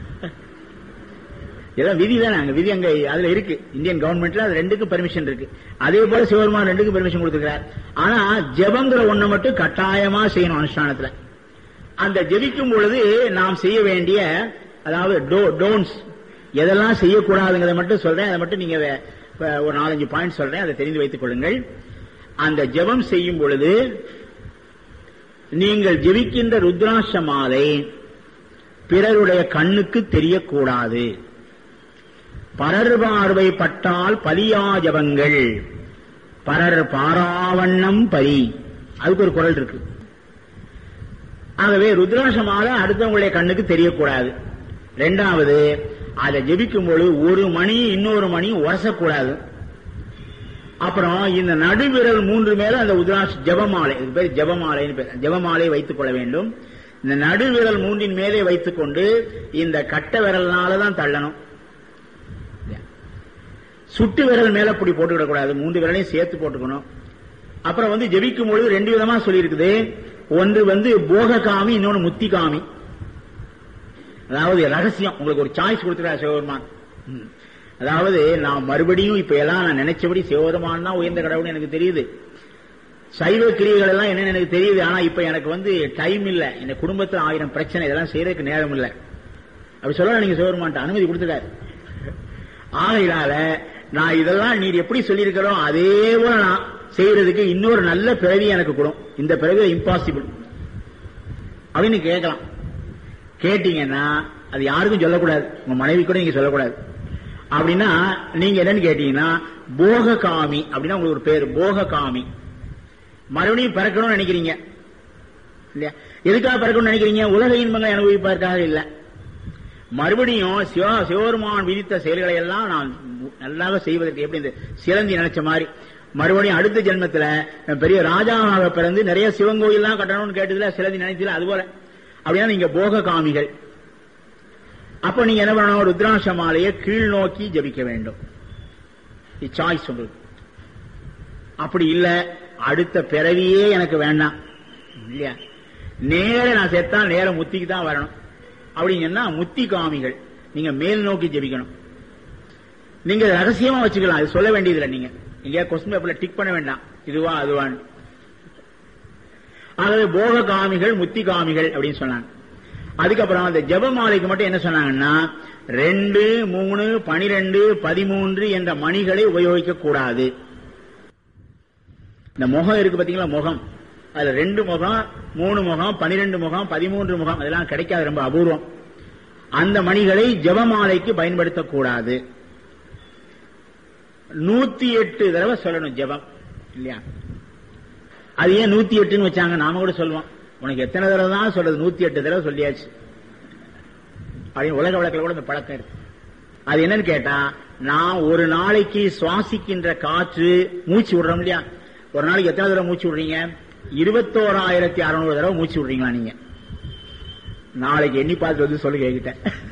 எல்லாம் விதி தான் அங்க விதி அங்க அதுல இருக்கு இந்தியன் கவர்மெண்ட்ல அது ரெண்டுக்கும் பெர்மிஷன் இருக்கு அதே போல சிவபெருமான் ரெண்டுக்கும் பெர்மிஷன் கொடுத்திருக்கிறார் ஆனா ஜெபங்கிற ஒண்ணை மட்டும் கட்டாயமா செய்யணும் அனுஷ்டானத்துல அந்த ஜெபிக்கும் பொழுது நாம் செய்ய வேண்டிய அதாவது டோன்ஸ் எதெல்லாம் செய்யக்கூடாதுங்கிறத மட்டும் சொல்றேன் அதை மட்டும் நீங்க வே- இப்ப ஒரு நாலஞ்சு பாயிண்ட் சொல்றேன் அதை தெரிந்து வைத்துக் கொள்ளுங்கள் அந்த ஜெபம் செய்யும் பொழுது நீங்கள் ஜெபிக்கின்ற ருத்ராட்ச மாலை பிறருடைய கண்ணுக்கு தெரியக்கூடாது பரர் பார்வை பட்டால் பலியா ஜபங்கள் பரர் பாராவண்ணம் பரி அதுக்கு ஒரு குரல் இருக்கு ஆகவே ருத்ராட்ச மாலை அடுத்தவங்களுடைய கண்ணுக்கு தெரியக்கூடாது ரெண்டாவது அதை ஜெபிக்கும் பொழுது ஒரு மணி இன்னொரு மணி உரசக்கூடாது அப்புறம் இந்த நடுவிரல் மூன்று மேல அந்த உத்ராட்ச ஜபமாலை இது பேர் ஜபமாலைன்னு பேர் ஜபமாலை வைத்துக் கொள்ள வேண்டும் இந்த நடுவிரல் மூன்றின் மேலே வைத்துக் கொண்டு இந்த கட்ட விரல்னால தான் தள்ளணும் சுட்டு விரல் மேல இப்படி போட்டுக்கிட கூடாது மூன்று விரலையும் சேர்த்து போட்டுக்கணும் அப்புறம் வந்து ஜெபிக்கும் பொழுது ரெண்டு விதமா சொல்லியிருக்குது ஒன்று வந்து போக காமி இன்னொன்னு முத்தி காமி அதாவது ரகசியம் உங்களுக்கு ஒரு சாய்ஸ் கொடுத்துருக்காரு சிவபெருமான் ம். அதாவது நான் மறுபடியும் இப்ப எல்லாம் நான் நினைச்சபடி சிவபெருமான் தான் உயர்ந்த கடவுள்னு எனக்கு தெரியுது சைவ கிரியைகள் எல்லாம் என்னன்னு எனக்கு தெரியுது ஆனா இப்ப எனக்கு வந்து டைம் இல்ல இந்த குடும்பத்துல ஆயிரம் பிரச்சனை இதெல்லாம் செய்யறதுக்கு நேரம் இல்ல அப்படி சொல்ல நீங்க சிவபெருமான் அனுமதி கொடுத்துட்டாரு ஆகையினால நான் இதெல்லாம் நீர் எப்படி சொல்லியிருக்கிறோ அதே போல நான் செய்யறதுக்கு இன்னொரு நல்ல பிறவி எனக்கு கொடும் இந்த பிறவி இம்பாசிபிள் அப்படின்னு கேட்கலாம் கேட்டீங்கன்னா அது யாருக்கும் சொல்லக்கூடாது உங்க மனைவி கூட நீங்க சொல்லக்கூடாது அப்படின்னா நீங்க என்னன்னு கேட்டீங்கன்னா போக காமி அப்படின்னா உங்களுக்கு ஒரு பேர் போக காமி மறுபடியும் பிறக்கணும்னு நினைக்கிறீங்க இல்லையா எதுக்காக பிறக்கணும்னு நினைக்கிறீங்க உலக இன்பங்களை அனுபவிப்பதற்காக இல்ல மறுபடியும் சிவ சிவபெருமான் விதித்த செயல்களை எல்லாம் நான் நல்லாக செய்வதற்கு எப்படி இந்த சிலந்தி நினைச்ச மாதிரி மறுபடியும் அடுத்த ஜென்மத்துல பெரிய ராஜாவாக பிறந்து நிறைய சிவன் கோயில்லாம் கட்டணும்னு கேட்டதுல சிலந்தி நினைச்சதுல அது போல அப்படின்னா நீங்க போக காமிகள் அப்ப நீங்க என்ன பண்ணணும் ருத்ராட்ச மாலையை கீழ் நோக்கி ஜபிக்க வேண்டும் சாய்ஸ் உங்களுக்கு அப்படி இல்ல அடுத்த பிறவியே எனக்கு வேண்டாம் இல்லையா நேர நான் செத்தா நேர முத்திக்கு தான் வரணும் அப்படிங்கன்னா முத்தி காமிகள் நீங்க மேல் நோக்கி ஜெபிக்கணும் நீங்க ரகசியமா வச்சுக்கலாம் அது சொல்ல வேண்டியதில்லை நீங்க நீங்க கொஸ்டின் பேப்பர்ல டிக் பண்ண வேண்டாம் இதுவா அதுவான்னு ஆகவே போக காமிகள் முத்தி காமிகள் அப்படின்னு சொன்னாங்க அதுக்கப்புறம் அந்த ஜெபமாலைக்கு மட்டும் என்ன சொன்னாங்கன்னா ரெண்டு மூணு பனிரெண்டு பதிமூன்று என்ற மணிகளை உபயோகிக்க கூடாது இந்த முகம் இருக்கு பாத்தீங்களா முகம் அதுல ரெண்டு முகம் மூணு முகம் பனிரெண்டு முகம் பதிமூன்று முகம் அதெல்லாம் கிடைக்காது ரொம்ப அபூர்வம் அந்த மணிகளை ஜெபமாலைக்கு பயன்படுத்தக்கூடாது நூத்தி எட்டு தடவை சொல்லணும் ஜெபம் இல்லையா அது ஏன் நூத்தி எட்டுன்னு வச்சாங்க நாம கூட சொல்லுவோம் உனக்கு எத்தனை தடவை தான் சொல்றது நூத்தி எட்டு தடவை சொல்லியாச்சு அப்படின்னு உலக வழக்கில் கூட இந்த பழக்கம் இருக்கு அது என்னன்னு கேட்டா நான் ஒரு நாளைக்கு சுவாசிக்கின்ற காற்று மூச்சு விடுறோம் இல்லையா ஒரு நாளைக்கு எத்தனை தடவை மூச்சு விடுறீங்க இருபத்தோராயிரத்தி அறுநூறு தடவை மூச்சு விடுறீங்களா நீங்க நாளைக்கு எண்ணி பார்த்து வந்து சொல்லுங்க என்கிட்ட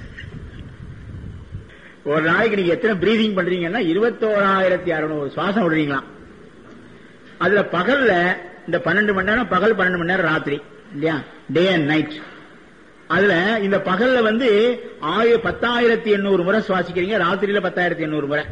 ஒரு நாளைக்கு நீங்க எத்தனை பிரீதிங் பண்றீங்கன்னா இருபத்தோராயிரத்தி அறுநூறு சுவாசம் விடுறீங்களா அதுல பகல்ல இந்த பன்னெண்டு மணி நேரம் பகல் பன்னெண்டு மணி நேரம் ராத்திரி இல்லையா டே அண்ட் நைட் அதுல இந்த பகல்ல வந்து ஆயிர பத்தாயிரத்தி எண்ணூறு முறை சுவாசிக்கிறீங்க ராத்திரியில பத்தாயிரத்தி எண்ணூறு முறை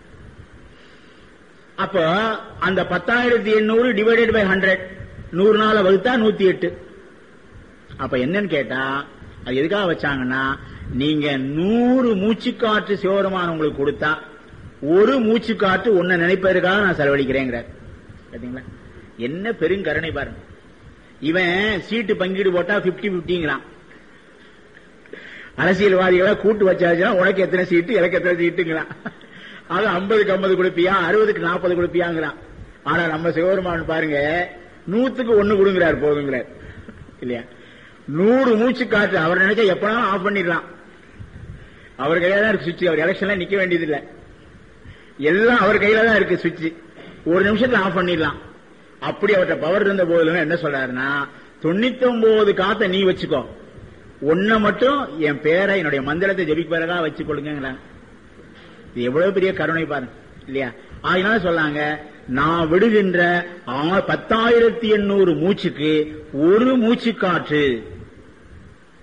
அப்போ அந்த பத்தாயிரத்தி எண்ணூறு டிவைடட் பை ஹண்ட்ரட் நூறு நாளை வகுத்தா நூத்தி எட்டு அப்ப என்னன்னு கேட்டா அது எதுக்காக வச்சாங்கன்னா நீங்க நூறு மூச்சுக்காற்று சிவபெருமான் உங்களுக்கு கொடுத்தா ஒரு மூச்சுக்காற்று உன்னை நினைப்பதற்காக நான் செலவழிக்கிறேங்கிறார் பாத்தீங்களா என்ன பெருங்கருணை பாருங்க இவன் சீட்டு பங்கீடு போட்டா பிப்டி பிப்டிங்கிறான் அரசியல்வாதிகளை கூட்டு வச்சாச்சுன்னா உனக்கு எத்தனை சீட்டு எனக்கு எத்தனை சீட்டுங்கிறான் அது ஐம்பதுக்கு ஐம்பது கொடுப்பியா அறுபதுக்கு நாற்பது கொடுப்பியாங்கிறான் ஆனா நம்ம சிவபெருமான் பாருங்க நூத்துக்கு ஒண்ணு கொடுங்கிறார் போதுங்கிறார் இல்லையா நூறு மூச்சு காற்று அவர் நினைச்சா எப்பனாலும் ஆஃப் பண்ணிடலாம் அவர் கையில தான் இருக்கு சுவிட்ச் அவர் எலெக்ஷன்ல நிக்க வேண்டியதில்லை எல்லாம் அவர் கையில தான் இருக்கு சுவிட்ச் ஒரு நிமிஷத்துல ஆஃப் பண்ணிடலாம் அப்படி அவர்கிட்ட பவர் இருந்த போதிலும் என்ன சொல்றாருன்னா தொண்ணூத்தி ஒன்பது காத்த நீ வச்சுக்கோ ஒன்ன மட்டும் என் பேரை என்னுடைய மந்திரத்தை ஜெபிப்பதற்காக வச்சுக்கொள்ளுங்கிறாங்க இது எவ்வளவு பெரிய கருணை பாருங்க இல்லையா அதனால சொல்லாங்க நான் விடுகின்ற ஆ- பத்தாயிரத்தி எண்ணூறு மூச்சுக்கு ஒரு மூச்சு காற்று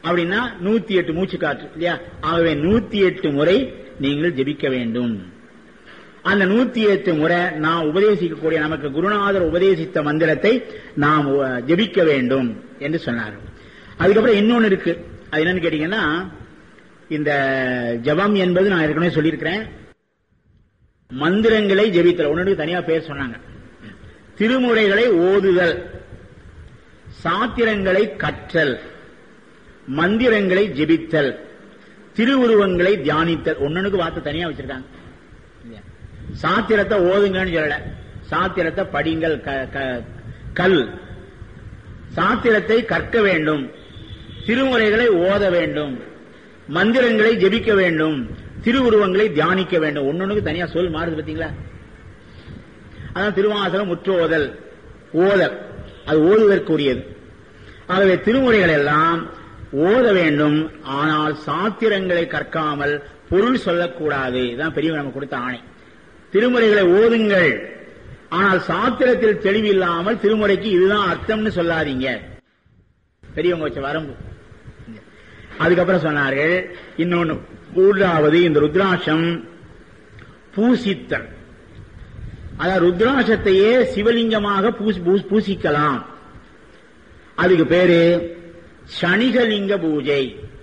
அப்படின்னா நூத்தி எட்டு மூச்சு காற்று இல்லையா ஆகவே நூத்தி எட்டு முறை நீங்கள் ஜெபிக்க வேண்டும் அந்த நூத்தி எட்டு முறை நாம் உபதேசிக்கக்கூடிய நமக்கு குருநாதர் உபதேசித்த மந்திரத்தை நாம் அஹ், ஜெபிக்க வேண்டும் என்று சொன்னார்கள் அதுக்கப்புறம் இன்னொன்னு இருக்கு அது என்னன்னு கேட்டீங்கன்னா இந்த ஜபம் என்பது நான் ஏற்கனவே சொல்லியிருக்கிறேன் மந்திரங்களை ஜெபித்தல் ஒன்னு தனியா பேர் சொன்னாங்க திருமுறைகளை ஓதுதல் சாத்திரங்களை கற்றல் மந்திரங்களை ஜெபித்தல் திருவுருவங்களை தியானித்தல் ஒன்னனுக்கு வார்த்தை தனியா வச்சிருக்காங்க இல்லையா? சாத்திரத்தை ஓதுங்கன்னு சொல்லல சாத்திரத்தை படிங்கள் க- க- கல் சாத்திரத்தை கற்க வேண்டும் திருமுறைகளை ஓத வேண்டும் மந்திரங்களை ஜெபிக்க வேண்டும் திருவுருவங்களை தியானிக்க வேண்டும் ஒன்னொன்னுக்கு தனியா சொல் மாறுது பாத்தீங்களா அதான் திருவாசலம் முற்றோதல் ஓதல் அது ஓதுவதற்குரியது ஆகவே திருமுறைகள் எல்லாம் ஓத வேண்டும் ஆனால் சாத்திரங்களை கற்காமல் பொருள் சொல்லக்கூடாது இதான் பெரியவர் நமக்கு கொடுத்த ஆணை திருமுறைகளை ஓதுங்கள் ஆனால் சாத்திரத்தில் தெளிவில்லாமல் திருமுறைக்கு இதுதான் அர்த்தம்னு சொல்லாதீங்க பெரியவங்க வச்ச வரம்பு அதுக்கப்புறம் சொன்னார்கள் இன்னொன்னு மூன்றாவது இந்த ருத்ராட்சம் பூசித்தல் அதாவது ருத்ராட்சத்தையே சிவலிங்கமாக பூசி- பூ- பூசிக்கலாம் அதுக்கு பேரு சனிகலிங்க பூஜை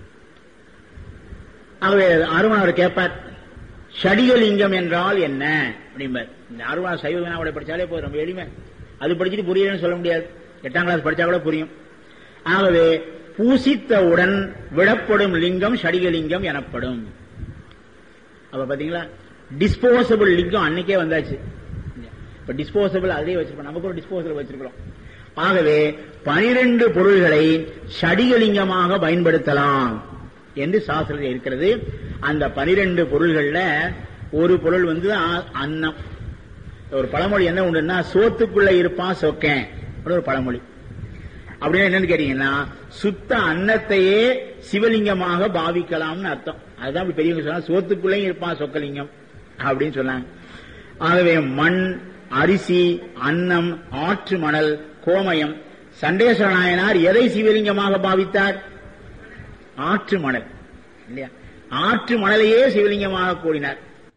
ஆகவே அருணாவர் கேட்பார் ஷடிகலிங்கம் என்றால் என்ன அப்படிம்பார் இந்த அருணா சைவ வினாவோட படிச்சாலே போதும் ரொம்ப எளிமை அது படிச்சுட்டு புரியலன்னு சொல்ல முடியாது எட்டாம் கிளாஸ் படிச்சா கூட புரியும் ஆகவே பூசித்தவுடன் விடப்படும் லிங்கம் ஷடிகலிங்கம் எனப்படும் அப்ப பாத்தீங்களா டிஸ்போசபிள் லிங்கம் அன்னைக்கே வந்தாச்சு இப்ப டிஸ்போசபிள் அதிலே வச்சிருக்கோம் நமக்கு ஒரு டிஸ்போசபிள் வச்சிருக்கிறோம் ஆகவே பனிரெண்டு பொருள்களை ஷடிகலிங்கமாக பயன்படுத்தலாம் என்று சாஸ்திரத்தில் இருக்கிறது அந்த பனிரெண்டு பொருள்கள்ல ஒரு பொருள் வந்து அ- அன்னம் ஒரு பழமொழி என்ன உண்டுன்னா சோத்துக்குள்ள இருப்பான் சொக்கேன் அப்படி ஒரு பழமொழி அப்படின்னா என்னன்னு கேட்டீங்கன்னா சுத்த அன்னத்தையே சிவலிங்கமாக பாவிக்கலாம்னு அர்த்தம் அதுதான் இப்படி பெரியவங்க சொன்னா சோத்துக்குள்ளேயும் இருப்பான் சொக்கலிங்கம் அப்படின்னு சொன்னாங்க ஆகவே மண் அரிசி அன்னம் ஆற்று மணல் கோமயம் சண்டேஸ்வர நாயனார் எதை சிவலிங்கமாக பாவித்தார் ஆற்று மணல் இல்லையா ஆற்று மணலையே சிவலிங்கமாக கூறினார்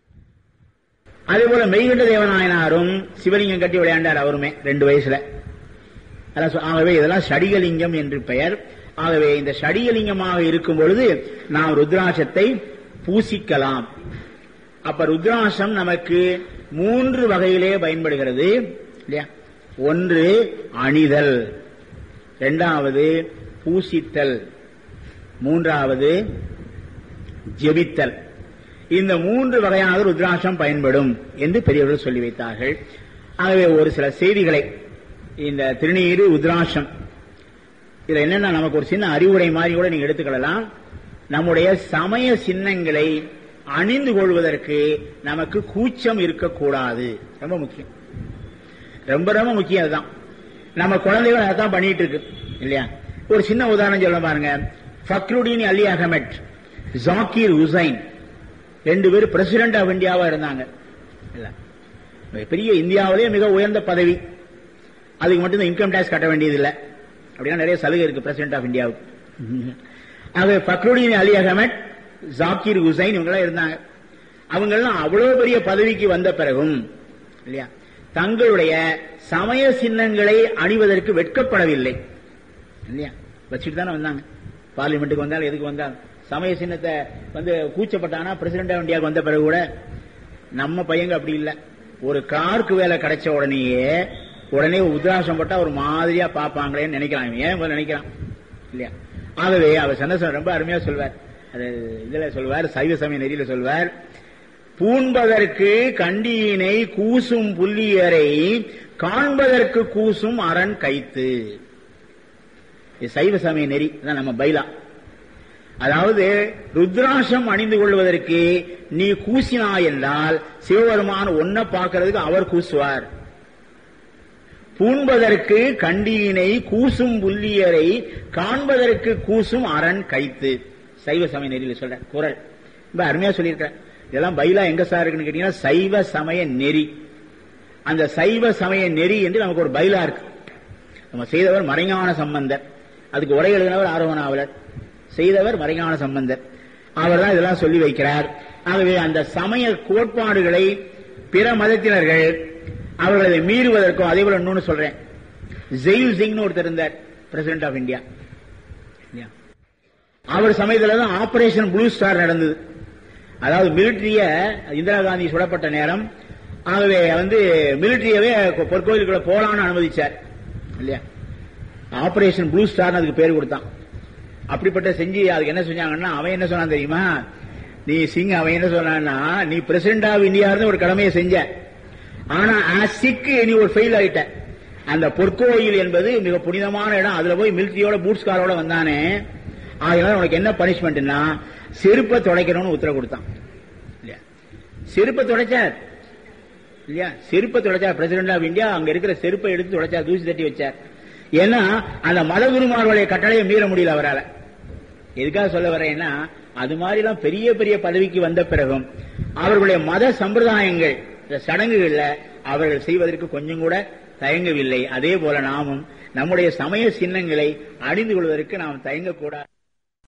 அதே போல மெய்கண்ட தேவநாயனாரும் சிவலிங்கம் கட்டி விளையாண்டார் அவருமே ரெண்டு வயசுல அதான் சொ- ஆகவே இதெல்லாம் ஷடிகலிங்கம் என்று பெயர் ஆகவே இந்த ஷடிகலிங்கமாக இருக்கும் பொழுது நாம் ருத்ராட்சத்தை பூசிக்கலாம் அப்ப ருத்ராட்சம் நமக்கு மூன்று வகையிலே பயன்படுகிறது இல்லையா ஒன்று அணிதல் இரண்டாவது பூசித்தல் மூன்றாவது ஜெபித்தல் இந்த மூன்று வகையான ருத்ராட்சம் பயன்படும் என்று பெரியவர்கள் சொல்லி வைத்தார்கள் ஆகவே ஒரு சில செய்திகளை இந்த திருநீரு ருத்ராட்சம் இதுல என்னன்னா நமக்கு ஒரு சின்ன அறிவுரை மாதிரி கூட நீங்க எடுத்துக்கலாம் நம்முடைய சமய சின்னங்களை அணிந்து கொள்வதற்கு நமக்கு கூச்சம் இருக்கக்கூடாது ரொம்ப முக்கியம் ரொம்ப ரொம்ப முக்கியம் அதுதான் நம்ம குழந்தைகள் அதான் பண்ணிட்டு இருக்கு இல்லையா ஒரு சின்ன உதாரணம் சொல்ல பாருங்க ஃபக்ருடீன் அலி அகமட் ஜாக்கீர் ஹுசைன் ரெண்டு பேரும் பிரசிடென்ட் ஆஃப் இந்தியாவா இருந்தாங்க இல்ல பெரிய இந்தியாவிலேயே மிக உயர்ந்த பதவி அதுக்கு மட்டும் இன்கம் டேக்ஸ் கட்ட வேண்டியது இல்ல அப்படின்னா நிறைய சலுகை இருக்கு பிரசிடென்ட் ஆஃப் இந்தியாவுக்கு ஆகவே ஃபக்ருடீன் அலி அகமட் ஜாக்கீர் ஹுசைன் இவங்கெல்லாம் இருந்தாங்க அவங்கெல்லாம் அவ்வளவு பெரிய பதவிக்கு வந்த பிறகும் இல்லையா தங்களுடைய சமய சின்னங்களை அணிவதற்கு வெட்கப்படவில்லை இல்லையா வச்சுட்டு தானே வந்தாங்க பார்லிமெண்ட்டுக்கு வந்தாலும் எதுக்கு வந்தாலும் சமய சின்னத்தை வந்து கூச்சப்பட்டானா பிரசிடென்ட் ஆஃப் இந்தியாவுக்கு வந்த பிறகு கூட நம்ம பையங்க அப்படி இல்லை ஒரு கார்க்கு வேலை கிடைச்ச உடனேயே உடனே உத்ராசம் போட்டா ஒரு மாதிரியா பார்ப்பாங்களேன்னு நினைக்கிறான் இவன் ஏன் முதல்ல நினைக்கிறான் இல்லையா ஆகவே அவர் சந்தோஷம் ரொம்ப அருமையா சொல்வார் அது இதுல சொல்வார் சைவ சமய நெறியில சொல்வார் பூண்பதற்கு கண்டியினை கூசும் புள்ளியரை காண்பதற்கு கூசும் அரண் கைத்து இது சைவ சமய நெறி அதான் நம்ம பைலா அதாவது ருத்ராட்சம் அணிந்து கொள்வதற்கு நீ கூசினா என்றால் சிவபெருமான் ஒன்ன பார்க்கறதுக்கு அவர் கூசுவார் பூண்பதற்கு கண்டியினை கூசும் புள்ளியரை காண்பதற்கு கூசும் அரண் கைத்து சைவ சமய நெறியில சொல்ற குரல் ரொம்ப அருமையா சொல்லியிருக்க இதெல்லாம் பைலா எங்க சார் இருக்குன்னு கேட்டீங்கன்னா சைவ சமய நெறி அந்த சைவ சமய நெறி என்று நமக்கு ஒரு பைலா இருக்கு நம்ம செய்தவர் மறைஞான சம்பந்தர் அதுக்கு உரை எழுதினவர் ஆரோகணாவலர் செய்தவர் மறைஞான சம்பந்தர் அவர் தான் இதெல்லாம் சொல்லி வைக்கிறார் ஆகவே அந்த சமய கோட்பாடுகளை பிற மதத்தினர்கள் அவர்கள் அதை மீறுவதற்கும் அதே போல இன்னொன்னு சொல்றேன் ஜெயில் சிங்னு ஒருத்தர் இருந்தார் பிரசிடென்ட் ஆஃப் இந்தியா அவர் சமயத்துல தான் ஆபரேஷன் ப்ளூ ஸ்டார் நடந்தது அதாவது மிலிட்டரிய இந்திரா காந்தி சுடப்பட்ட நேரம் ஆகவே வந்து மிலிட்டரியவே பொற்கோயிலுக்குள்ள போலான்னு அனுமதிச்சார் இல்லையா ஆபரேஷன் ப்ளூ ஸ்டார் அதுக்கு பேர் கொடுத்தான் அப்படிப்பட்ட செஞ்சு அதுக்கு என்ன செஞ்சாங்கன்னா அவன் என்ன சொன்னான் தெரியுமா நீ சிங் அவன் என்ன சொன்னான்னா நீ பிரசிடென்ட் ஆஃப் இந்தியா ஒரு கடமையை செஞ்ச ஆனா சிக்கு நீ ஒரு ஃபெயில் ஆயிட்ட அந்த பொற்கோயில் என்பது மிக புனிதமான இடம் அதுல போய் மிலிட்டரியோட பூட்ஸ் காரோட வந்தானே அதனால உனக்கு என்ன பனிஷ்மெண்ட்னா செருப்பை துடைக்கணும்னு உத்தரவு கொடுத்தான் இல்லையா செருப்பை துடைச்சார் இல்லையா செருப்பை துடைச்சார் பிரசிடென்ட் ஆஃப் இந்தியா அங்க இருக்கிற செருப்பை எடுத்து துடைச்சார் தூசி தட்டி வச்சார் ஏன்னா அந்த மத குருமார்களுடைய கட்டளையை மீற முடியல அவரால் எதுக்காக சொல்ல வரேன்னா அது மாதிரி எல்லாம் பெரிய பெரிய பதவிக்கு வந்த பிறகும் அவர்களுடைய மத சம்பிரதாயங்கள் இந்த சடங்குகள்ல அவர்கள் செய்வதற்கு கொஞ்சம் கூட தயங்கவில்லை அதே போல நாமும் நம்முடைய சமய சின்னங்களை அணிந்து கொள்வதற்கு நாம் தயங்கக்கூடாது